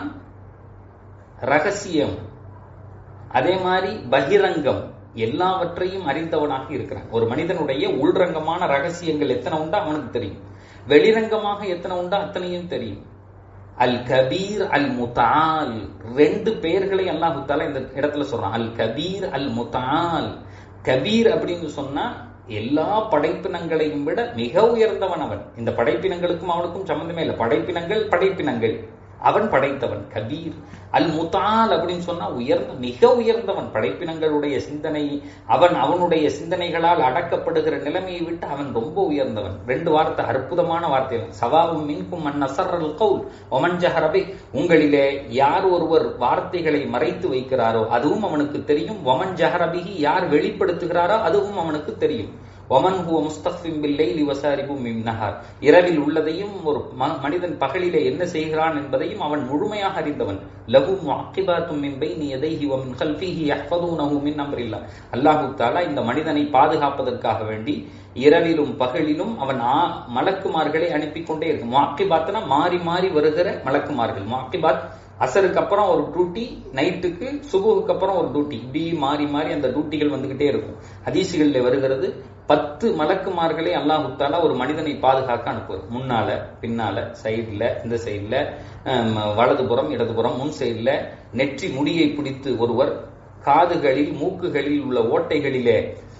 Speaker 1: ரகசியம் அதே மாதிரி பகிரங்கம் எல்லாவற்றையும் அறிந்தவனாக இருக்கிறான் ஒரு மனிதனுடைய உள்ரங்கமான ரகசியங்கள் எத்தனை உண்டா அவனுக்கு தெரியும் வெளிரங்கமாக எத்தனை உண்டா அத்தனையும் தெரியும் அல் கபீர் அல் முத்தால் ரெண்டு பெயர்களை அல்லாஹு தாலா இந்த இடத்துல சொல்றான் அல் கபீர் அல் முத்தால் கபீர் அப்படின்னு சொன்னா எல்லா படைப்பினங்களையும் விட மிக உயர்ந்தவன் அவன் இந்த படைப்பினங்களுக்கும் அவனுக்கும் சம்பந்தமே இல்லை படைப்பினங்கள் படைப்பினங்கள் அவன் படைத்தவன் கபீர் அல் முத்தால் அப்படின்னு சொன்னா உயர்ந்த மிக உயர்ந்தவன் படைப்பினங்களுடைய சிந்தனை அவன் அவனுடைய சிந்தனைகளால் அடக்கப்படுகிற நிலைமையை விட்டு அவன் ரொம்ப உயர்ந்தவன் ரெண்டு வார்த்தை அற்புதமான வார்த்தைகள் சவாவும் மின்கும் மன் நசர்ரல் கவுல் ஒமன் ஜஹரபை உங்களிலே யார் ஒருவர் வார்த்தைகளை மறைத்து வைக்கிறாரோ அதுவும் அவனுக்கு தெரியும் ஒமன் ஜஹரபிகி யார் வெளிப்படுத்துகிறாரோ அதுவும் அவனுக்கு தெரியும் ஒமன் ஹுவ முஸ்தஃபிம் பில்லைலி வசாரிபும் மின் நஹார் இரவில் உள்ளதையும் ஒரு மனிதன் பகலிலே என்ன செய்கிறான் என்பதையும் அவன் முழுமையாக அறிந்தவன் லஹு முஅக்கிபாத்தும் மின் பைனி யதைஹி வ மின் கல்ஃபிஹி யஹ்ஃபதுனஹு மின் அம்ரில்லாஹ் அல்லாஹ் தஆலா இந்த மனிதனை பாதுகாப்பதற்காக வேண்டி இரவிலும் பகலிலும் அவன் மலக்குமார்களை அனுப்பி கொண்டே இருக்கு முஅக்கிபாத்னா மாறி மாறி வருகிற மலக்குமார்கள் முஅக்கிபாத் அசருக்கு அப்புறம் ஒரு டியூட்டி நைட்டுக்கு சுபுக்கு அப்புறம் ஒரு டியூட்டி இப்படி மாறி மாறி அந்த டியூட்டிகள் வந்துகிட்டே இருக்கும் ஹதீசுகளில் வருகிறது பத்து மலக்குமார்களை அல்லாஹு தாலா ஒரு மனிதனை பாதுகாக்க அனுப்புவார் முன்னால பின்னால சைடுல இந்த சைடுல வலதுபுறம் இடதுபுறம் முன் சைடுல நெற்றி முடியை பிடித்து ஒருவர் காதுகளில் மூக்குகளில் உள்ள ஓட்டைகளிலே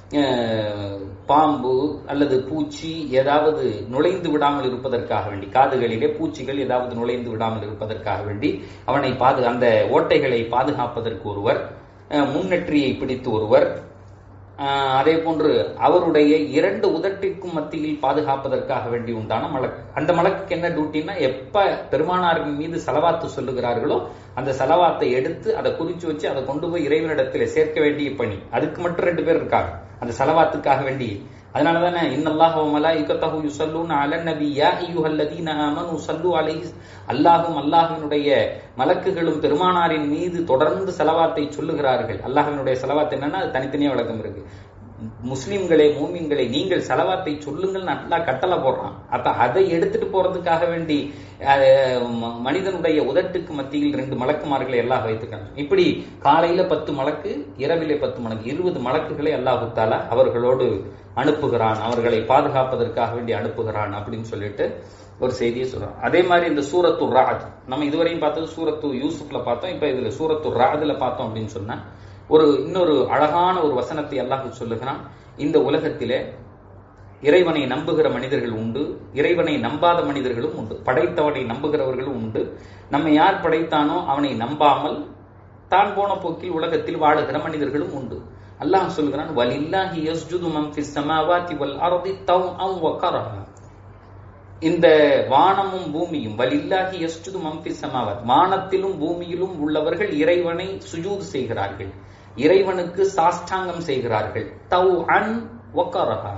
Speaker 1: பாம்பு அல்லது பூச்சி ஏதாவது நுழைந்து விடாமல் இருப்பதற்காக வேண்டி காதுகளிலே பூச்சிகள் ஏதாவது நுழைந்து விடாமல் இருப்பதற்காக வேண்டி அவனை பாது அந்த ஓட்டைகளை பாதுகாப்பதற்கு ஒருவர் முன்னெற்றியை பிடித்து ஒருவர் அதே போன்று அவருடைய இரண்டு உதட்டிற்கும் மத்தியில் பாதுகாப்பதற்காக வேண்டி உண்டான மலக்கு அந்த மலக்குக்கு என்ன டியூட்டின்னா எப்ப பெருமானாரின் மீது செலவாத்து சொல்லுகிறார்களோ அந்த செலவாத்தை எடுத்து அதை குறிச்சு வச்சு அதை கொண்டு போய் இறைவனிடத்தில் சேர்க்க வேண்டிய பணி அதுக்கு மட்டும் ரெண்டு பேர் இருக்காங்க அந்த செலவாத்துக்காக வேண்டி அதனால தானே இன்னல்லாஹ் மலாயிகத்தஹு யுஸல்லூன அலன் நபி யா அய்யுஹல்லதீன ஆமனு ஸல்லு அலைஹி அல்லாஹும் அல்லாஹ்வினுடைய மலக்குகளும் பெருமானாரின் மீது தொடர்ந்து செலவாத்தை சொல்லுகிறார்கள் அல்லாஹ்வினுடைய செலவாத் என்னன்னா அது தனித்தனியா விளக்கம் இருக்கு முஸ்லிம்களே மூமின்களே நீங்கள் செலவாத்தை சொல்லுங்கள் நல்லா கட்டளை போடுறான் அப்ப அதை எடுத்துட்டு போறதுக்காக வேண்டி மனிதனுடைய உதட்டுக்கு மத்தியில் ரெண்டு மலக்குமார்களை எல்லாம் வைத்துக்கிறாங்க இப்படி காலையில பத்து மலக்கு இரவிலே பத்து மலக்கு இருபது மலக்குகளை அல்லாஹுத்தாலா அவர்களோடு அனுப்புகிறான் அவர்களை பாதுகாப்பதற்காக வேண்டி அனுப்புகிறான் அப்படின்னு சொல்லிட்டு ஒரு செய்தியை சொல்றோம் அதே மாதிரி இந்த சூரத்து ராத் நம்ம இதுவரையும் பார்த்தது சூரத்து யூசுப்ல பார்த்தோம் இப்ப இதுல சூரத்து ராதுல பார்த்தோம் அப்படின்னு சொன்னா ஒரு இன்னொரு அழகான ஒரு வசனத்தை அல்லாஹ் சொல்லுகிறான் இந்த உலகத்திலே இறைவனை நம்புகிற மனிதர்கள் உண்டு இறைவனை நம்பாத மனிதர்களும் உண்டு படைத்தவனை நம்புகிறவர்களும் உண்டு நம்ம யார் படைத்தானோ அவனை நம்பாமல் தான் போன போக்கில் உலகத்தில் வாழுகிற மனிதர்களும் உண்டு அல்லாஹ் சொல்கிறான் வலில்லாஹி யஸ்ஜுது மன் ஃபிஸ் ஸமாவாதி வல் அர்தி தவ்அன் வ கரஹா இந்த வானமும் பூமியும் வலில்லாஹி யஸ்ஜுது மன் ஃபிஸ் ஸமாவாத் வானத்திலும் பூமியிலும் உள்ளவர்கள் இறைவனை சுஜூத் செய்கிறார்கள் இறைவனுக்கு சாஷ்டாங்கம் செய்கிறார்கள் தவ் அன் வ கரஹா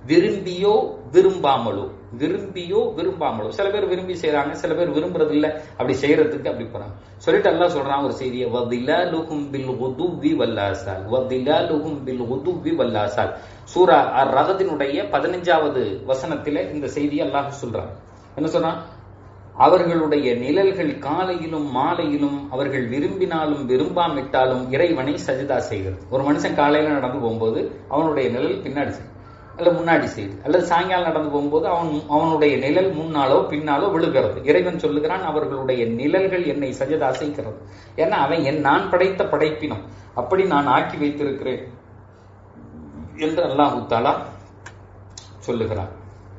Speaker 1: விரும்பியோ விரும்பாமலோ விரும்பியோ விரும்பாமலோ சில பேர் விரும்பி செய்யறாங்க சில பேர் விரும்புறது இல்ல அப்படி செய்யறதுக்கு அப்படி போறாங்க சொல்லிட்டு எல்லாம் சொல்றான் ஒரு செய்தியை வதிலாலுஹும் பில் உதுவி வல்லாசால் வதிலாலுஹும் பில் உதுவி வல்லாசால் சூரா அர் ரகத்தினுடைய பதினஞ்சாவது வசனத்தில இந்த செய்தியை அல்லாஹ் சொல்றான் என்ன சொல்றான் அவர்களுடைய நிழல்கள் காலையிலும் மாலையிலும் அவர்கள் விரும்பினாலும் விரும்பாமிட்டாலும் இறைவனை சஜிதா செய்கிறது ஒரு மனுஷன் காலையில நடந்து போகும்போது அவனுடைய நிழல் பின்னாடி செய்யும் அல்ல முன்னாடி செய்யுது அல்லது சாயங்காலம் நடந்து போகும்போது அவன் அவனுடைய நிழல் முன்னாலோ பின்னாலோ விழுகிறது இறைவன் சொல்லுகிறான் அவர்களுடைய நிழல்கள் என்னை சஜதா செய்கிறது ஏன்னா அவன் என் நான் படைத்த படைப்பினம் அப்படி நான் ஆக்கி வைத்திருக்கிறேன் என்று அல்லாஹு தாலா சொல்லுகிறான்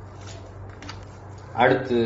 Speaker 1: அடுத்து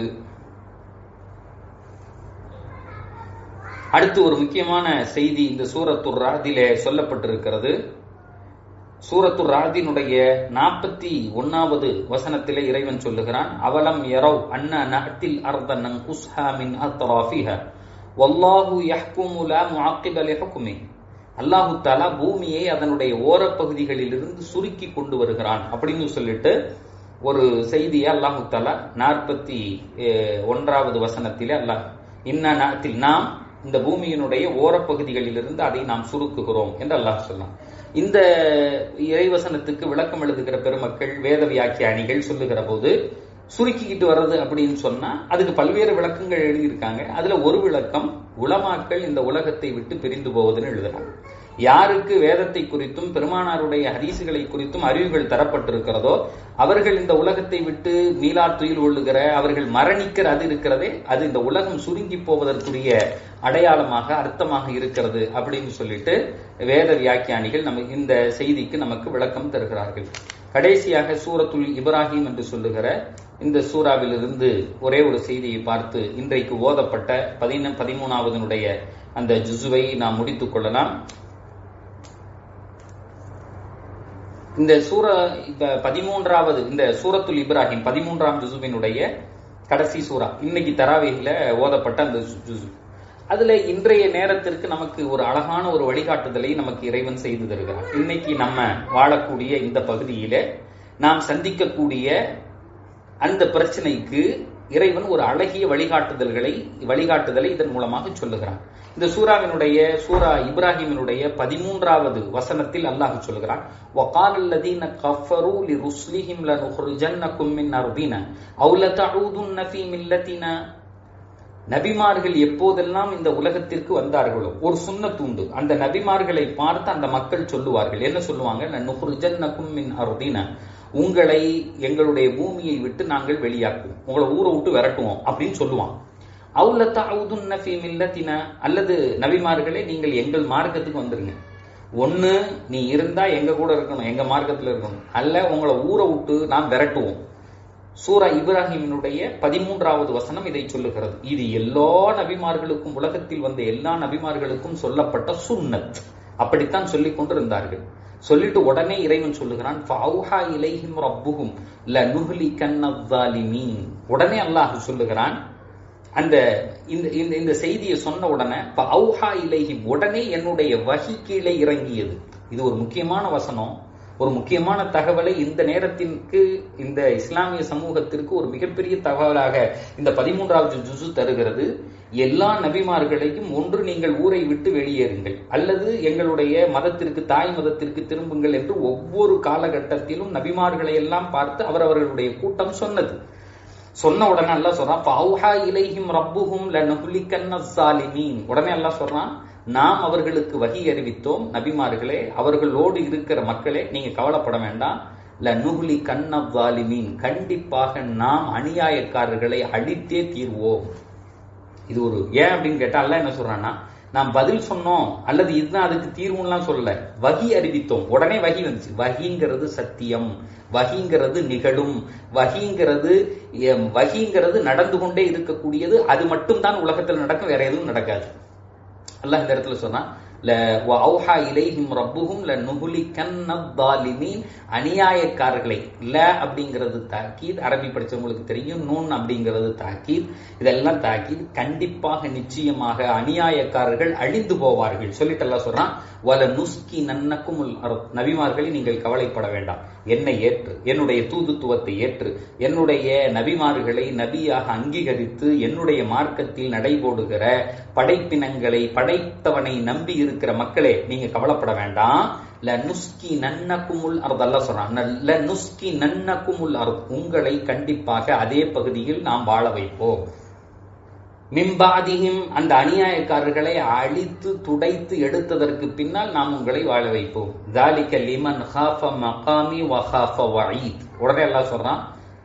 Speaker 1: அடுத்து ஒரு முக்கியமான செய்தி இந்த சூரத்துர் ராதிலே சொல்லப்பட்டிருக்கிறது சூரத்துர் ராதினுடைய நாற்பத்தி ஒன்னாவது வசனத்திலே இறைவன் சொல்லுகிறான் அவலம் யரவ் அன்ன நஅத்தில் அர்த நன்குஸ்ஹா மின் அத்ராஃபிஹா வல்லாஹு யஹ்குமு லா முஅக்கிப லிஹுக்மி அல்லாஹு தாலா பூமியை அதனுடைய ஓரப்பகுதிகளிலிருந்து சுருக்கி கொண்டு வருகிறான் அப்படின்னு சொல்லிட்டு ஒரு செய்தியை அல்லாஹு தாலா நாற்பத்தி ஒன்றாவது வசனத்திலே அல்லாஹ் இன்ன நாத்தில் நாம் இந்த பூமியினுடைய ஓரப்பகுதிகளிலிருந்து அதை நாம் சுருக்குகிறோம் என்று அல்லாஹ் சொன்னான் இந்த இறைவசனத்துக்கு விளக்கம் எழுதுகிற பெருமக்கள் வேத வியாக்கியானிகள் சொல்லுகிற போது சுருக்கிக்கிட்டு வர்றது அப்படின்னு சொன்னா அதுக்கு பல்வேறு விளக்கங்கள் எழுதியிருக்காங்க அதுல ஒரு விளக்கம் உலமாக்கள் இந்த உலகத்தை விட்டு பிரிந்து போவதுன்னு எழுதுறாங்க யாருக்கு வேதத்தை குறித்தும் பெருமானாருடைய ஹதீசுகளை குறித்தும் அறிவுகள் தரப்பட்டிருக்கிறதோ அவர்கள் இந்த உலகத்தை விட்டு மீளா துயில் கொள்ளுகிற அவர்கள் மரணிக்கிற அது இருக்கிறதே அது இந்த உலகம் சுருங்கி போவதற்குரிய அடையாளமாக அர்த்தமாக இருக்கிறது அப்படின்னு சொல்லிட்டு வேத வியாக்கியானிகள் நம்ம இந்த செய்திக்கு நமக்கு விளக்கம் தருகிறார்கள் கடைசியாக சூரத்துல் இப்ராஹிம் என்று சொல்லுகிற இந்த சூறாவிலிருந்து ஒரே ஒரு செய்தியை பார்த்து இன்றைக்கு ஓதப்பட்ட பதின பதிமூணாவதனுடைய அந்த ஜுசுவை நாம் முடித்துக் கொள்ளலாம் இந்த சூர இப்ப பதிமூன்றாவது இந்த சூரத்துல் இப்ராஹிம் பதிமூன்றாம் ஜுசுவினுடைய கடைசி சூறா இன்னைக்கு தராவேகில ஓதப்பட்ட அந்த ஜுசு அதுல இன்றைய நேரத்திற்கு நமக்கு ஒரு அழகான ஒரு வழிகாட்டுதலை நமக்கு இறைவன் செய்து தருகிறார் இன்னைக்கு நம்ம வாழக்கூடிய இந்த பகுதியில நாம் சந்திக்கக்கூடிய அந்த பிரச்சனைக்கு இறைவன் ஒரு அழகிய வழிகாட்டுதல்களை வழிகாட்டுதலை இதன் மூலமாக சொல்லுகிறான் இந்த சூராவினுடைய சூரா இப்ராஹிமினுடைய பதிமூன்றாவது வசனத்தில் அல்லாஹ் சொல்கிறான் وقال الذين كفروا لرسلهم لنخرجنكم من أرضنا أو لتعودن في ملتنا நபிமார்கள் எப்போதெல்லாம் இந்த உலகத்திற்கு வந்தார்களோ ஒரு சுண்ணத்து உண்டு அந்த நபிமார்களை பார்த்து அந்த மக்கள் சொல்லுவார்கள் என்ன சொல்லுவாங்க நுஹ்ருஜன்னக்கும் மின் அர்தீன உங்களை எங்களுடைய பூமியை விட்டு நாங்கள் வெளியாக்குவோம் உங்களை ஊரை விட்டு விரட்டுவோம் அப்படின்னு சொல்லுவான் அல்லது நபிமார்களே நீங்கள் எங்கள் மார்க்கத்துக்கு வந்துருங்க ஒண்ணு நீ இருந்தா எங்க கூட இருக்கணும் எங்க மார்க்கத்துல இருக்கணும் அல்ல உங்களை ஊரை விட்டு நாம் விரட்டுவோம் சூரா இப்ராஹிமினுடைய பதிமூன்றாவது வசனம் இதை சொல்லுகிறது இது எல்லா நபிமார்களுக்கும் உலகத்தில் வந்த எல்லா நபிமார்களுக்கும் சொல்லப்பட்ட சுன்னத் அப்படித்தான் சொல்லிக் கொண்டிருந்தார்கள் சொல்லிட்டு உடனே இறைவன் சொல்லுகிறான் ஃபவுஹா இலைஹிம் ரப்புஹும் லனுஹ்லிகன்னஸாலிமீன் உடனே அல்லாஹ் சொல்லுகிறான் அந்த இந்த இந்த இந்த செய்தியை சொன்ன உடனே ஃபவுஹா இலைஹிம் உடனே என்னுடைய வகி கீழே இறங்கியது இது ஒரு முக்கியமான வசனம் ஒரு முக்கியமான தகவலை இந்த நேரத்திற்கு இந்த இஸ்லாமிய சமூகத்திற்கு ஒரு மிகப்பெரிய தகவலாக இந்த பதிமூன்றாவது ஜுசு தருகிறது எல்லா நபிமார்களையும் ஒன்று நீங்கள் ஊரை விட்டு வெளியேறுங்கள் அல்லது எங்களுடைய மதத்திற்கு தாய் மதத்திற்கு திரும்புங்கள் என்று ஒவ்வொரு காலகட்டத்திலும் நபிமார்களை எல்லாம் பார்த்து அவரவர்களுடைய கூட்டம் சொன்னது சொன்ன உடனே அல்லாஹ் சொல்றான் பவுஹா இலைஹிம் ரப்புஹும் லனுஹ்லிகன்ன ஸாலிமீன் உடனே அல்லாஹ் சொல்றான் நாம் அவர்களுக்கு வகி அறிவித்தோம் நபிமார்களே அவர்களோடு இருக்கிற மக்களே நீங்க கவலைப்பட வேண்டாம் லனுஹ்லி கன்னவாலிமீன் கண்டிப்பாக நாம் அநியாயக்காரர்களை அழித்தே தீர்வோம் இது ஒரு ஏன் அப்படின்னு கேட்டா அல்ல என்ன சொல்றான்னா நாம் பதில் சொன்னோம் அல்லது இதுதான் அதுக்கு தீர்வுலாம் சொல்லல வகி அறிவித்தோம் உடனே வகி வந்துச்சு வகிங்கிறது சத்தியம் வகிங்கிறது நிகழும் வகிங்கிறது வகிங்கிறது நடந்து கொண்டே இருக்கக்கூடியது அது மட்டும் தான் உலகத்தில் நடக்கும் வேற எதுவும் நடக்காது அல்லாஹ் இந்த இடத்துல சொன்னா அவுஹா இலைஹிம் ரப்புஹும் லநுஹ்லிகன்னத்-தாலிமீன் அநியாயக்காரர்களை ல அப்படிங்கிறது தாக்கீத் அரபி படிச்சவங்களுக்கு தெரியும் நூன் அப்படிங்கிறது தாக்கீத் இதெல்லாம் தாக்கீத் கண்டிப்பாக நிச்சயமாக அநியாயக்காரர்கள் அழிந்து போவார்கள் சொல்லிட்டு எல்லாம் சொல்றான் வல நுஸ்கி நன்னக்கும் நபிமார்களை நீங்கள் கவலைப்பட வேண்டாம் என்னை ஏற்று என்னுடைய தூதுத்துவத்தை ஏற்று என்னுடைய நபிமார்களை நபியாக அங்கீகரித்து என்னுடைய மார்க்கத்தில் நடைபோடுகிற படைப்பினங்களை படைத்தவனை நம்பி இருக்கிற மக்களே நீங்க கவலைப்பட வேண்டாம் ல நுஸ்கி நன்னக்குமுல் அர்தல்ல சொல்றான் ல நுஸ்கி நன்னக்குமுல் அர்த் உங்களை கண்டிப்பாக அதே பகுதியில் நாம் வாழ வைப்போம் மிம்பாதியும் அந்த அநியாயக்காரர்களை அழித்து துடைத்து எடுத்ததற்கு பின்னால் நாம் உங்களை வாழ வைப்போம் தாலிக லிமன் ஹாஃப மகாமி வஹாஃப வஈத் உடனே எல்லாம் சொல்றான்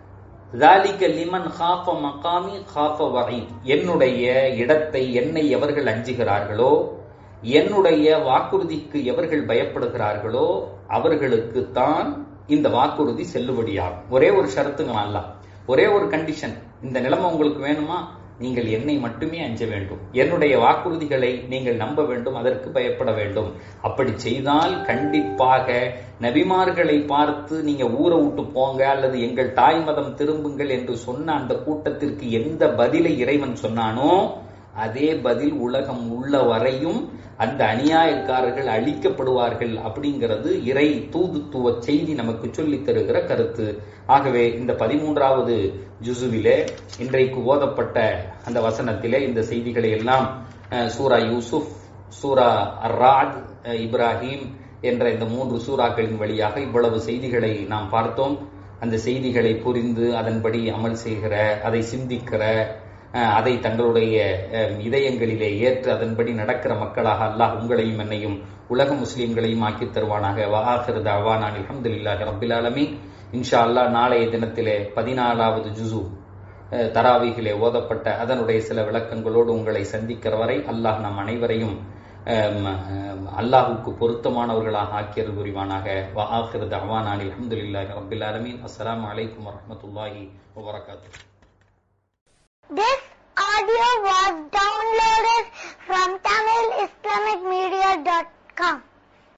Speaker 1: தாலிக லிமன் ஹாஃப மகாமி ஹாஃப வஈத் என்னுடைய இடத்தை என்னை எவர்கள் அஞ்சுகிறார்களோ என்னுடைய வாக்குறுதிக்கு எவர்கள் பயப்படுகிறார்களோ அவர்களுக்கு தான் இந்த வாக்குறுதி செல்லுபடியாகும் ஒரே ஒரு ஷரத்துங்க அல்ல ஒரே ஒரு கண்டிஷன் இந்த நிலைமை உங்களுக்கு வேணுமா நீங்கள் என்னை மட்டுமே அஞ்ச வேண்டும் என்னுடைய வாக்குறுதிகளை நீங்கள் நம்ப வேண்டும் அதற்கு பயப்பட வேண்டும் அப்படி செய்தால் கண்டிப்பாக நபிமார்களை பார்த்து நீங்க ஊரை விட்டு போங்க அல்லது எங்கள் தாய் மதம் திரும்புங்கள் என்று சொன்ன அந்த கூட்டத்திற்கு எந்த பதிலை இறைவன் சொன்னானோ அதே பதில் உலகம் உள்ள வரையும் அந்த அநியாயக்காரர்கள் அழிக்கப்படுவார்கள் அப்படிங்கிறது இறை தூதுத்துவ செய்தி நமக்கு சொல்லித் தருகிற கருத்து ஆகவே இந்த பதிமூன்றாவது ஜுசுவிலே இன்றைக்கு ஓதப்பட்ட அந்த வசனத்திலே இந்த செய்திகளை எல்லாம் சூரா யூசுப் சூரா அர்ராத் இப்ராஹிம் என்ற இந்த மூன்று சூறாக்களின் வழியாக இவ்வளவு செய்திகளை நாம் பார்த்தோம் அந்த செய்திகளை புரிந்து அதன்படி அமல் செய்கிற அதை சிந்திக்கிற அதை தங்களுடைய இதயங்களிலே ஏற்று அதன்படி நடக்கிற மக்களாக அல்லாஹ் உங்களையும் என்னையும் உலக முஸ்லீம்களையும் ஆக்கி தருவானாக வஹாஹிரத் அவானான் அலமதுல்லாஹி ரபில் ஆலமீன் இன்ஷா அல்லாஹ் நாளைய தினத்திலே பதினாலாவது ஜுசு தராவிகளே ஓதப்பட்ட அதனுடைய சில விளக்கங்களோடு உங்களை சந்திக்கிற வரை அல்லாஹ் நம் அனைவரையும் அல்லாஹுக்கு பொருத்தமானவர்களாக ஆக்கியது புரிவானாக வஹாஹிரத் அவானான் அலமதுல்லாஹி ரபில் ஆலமீன் அஸ்லாம் வலைக்கம் வரமத்துல்லாஹி வபரகாத்து
Speaker 2: This audio was downloaded from TamilIslamicMedia.com.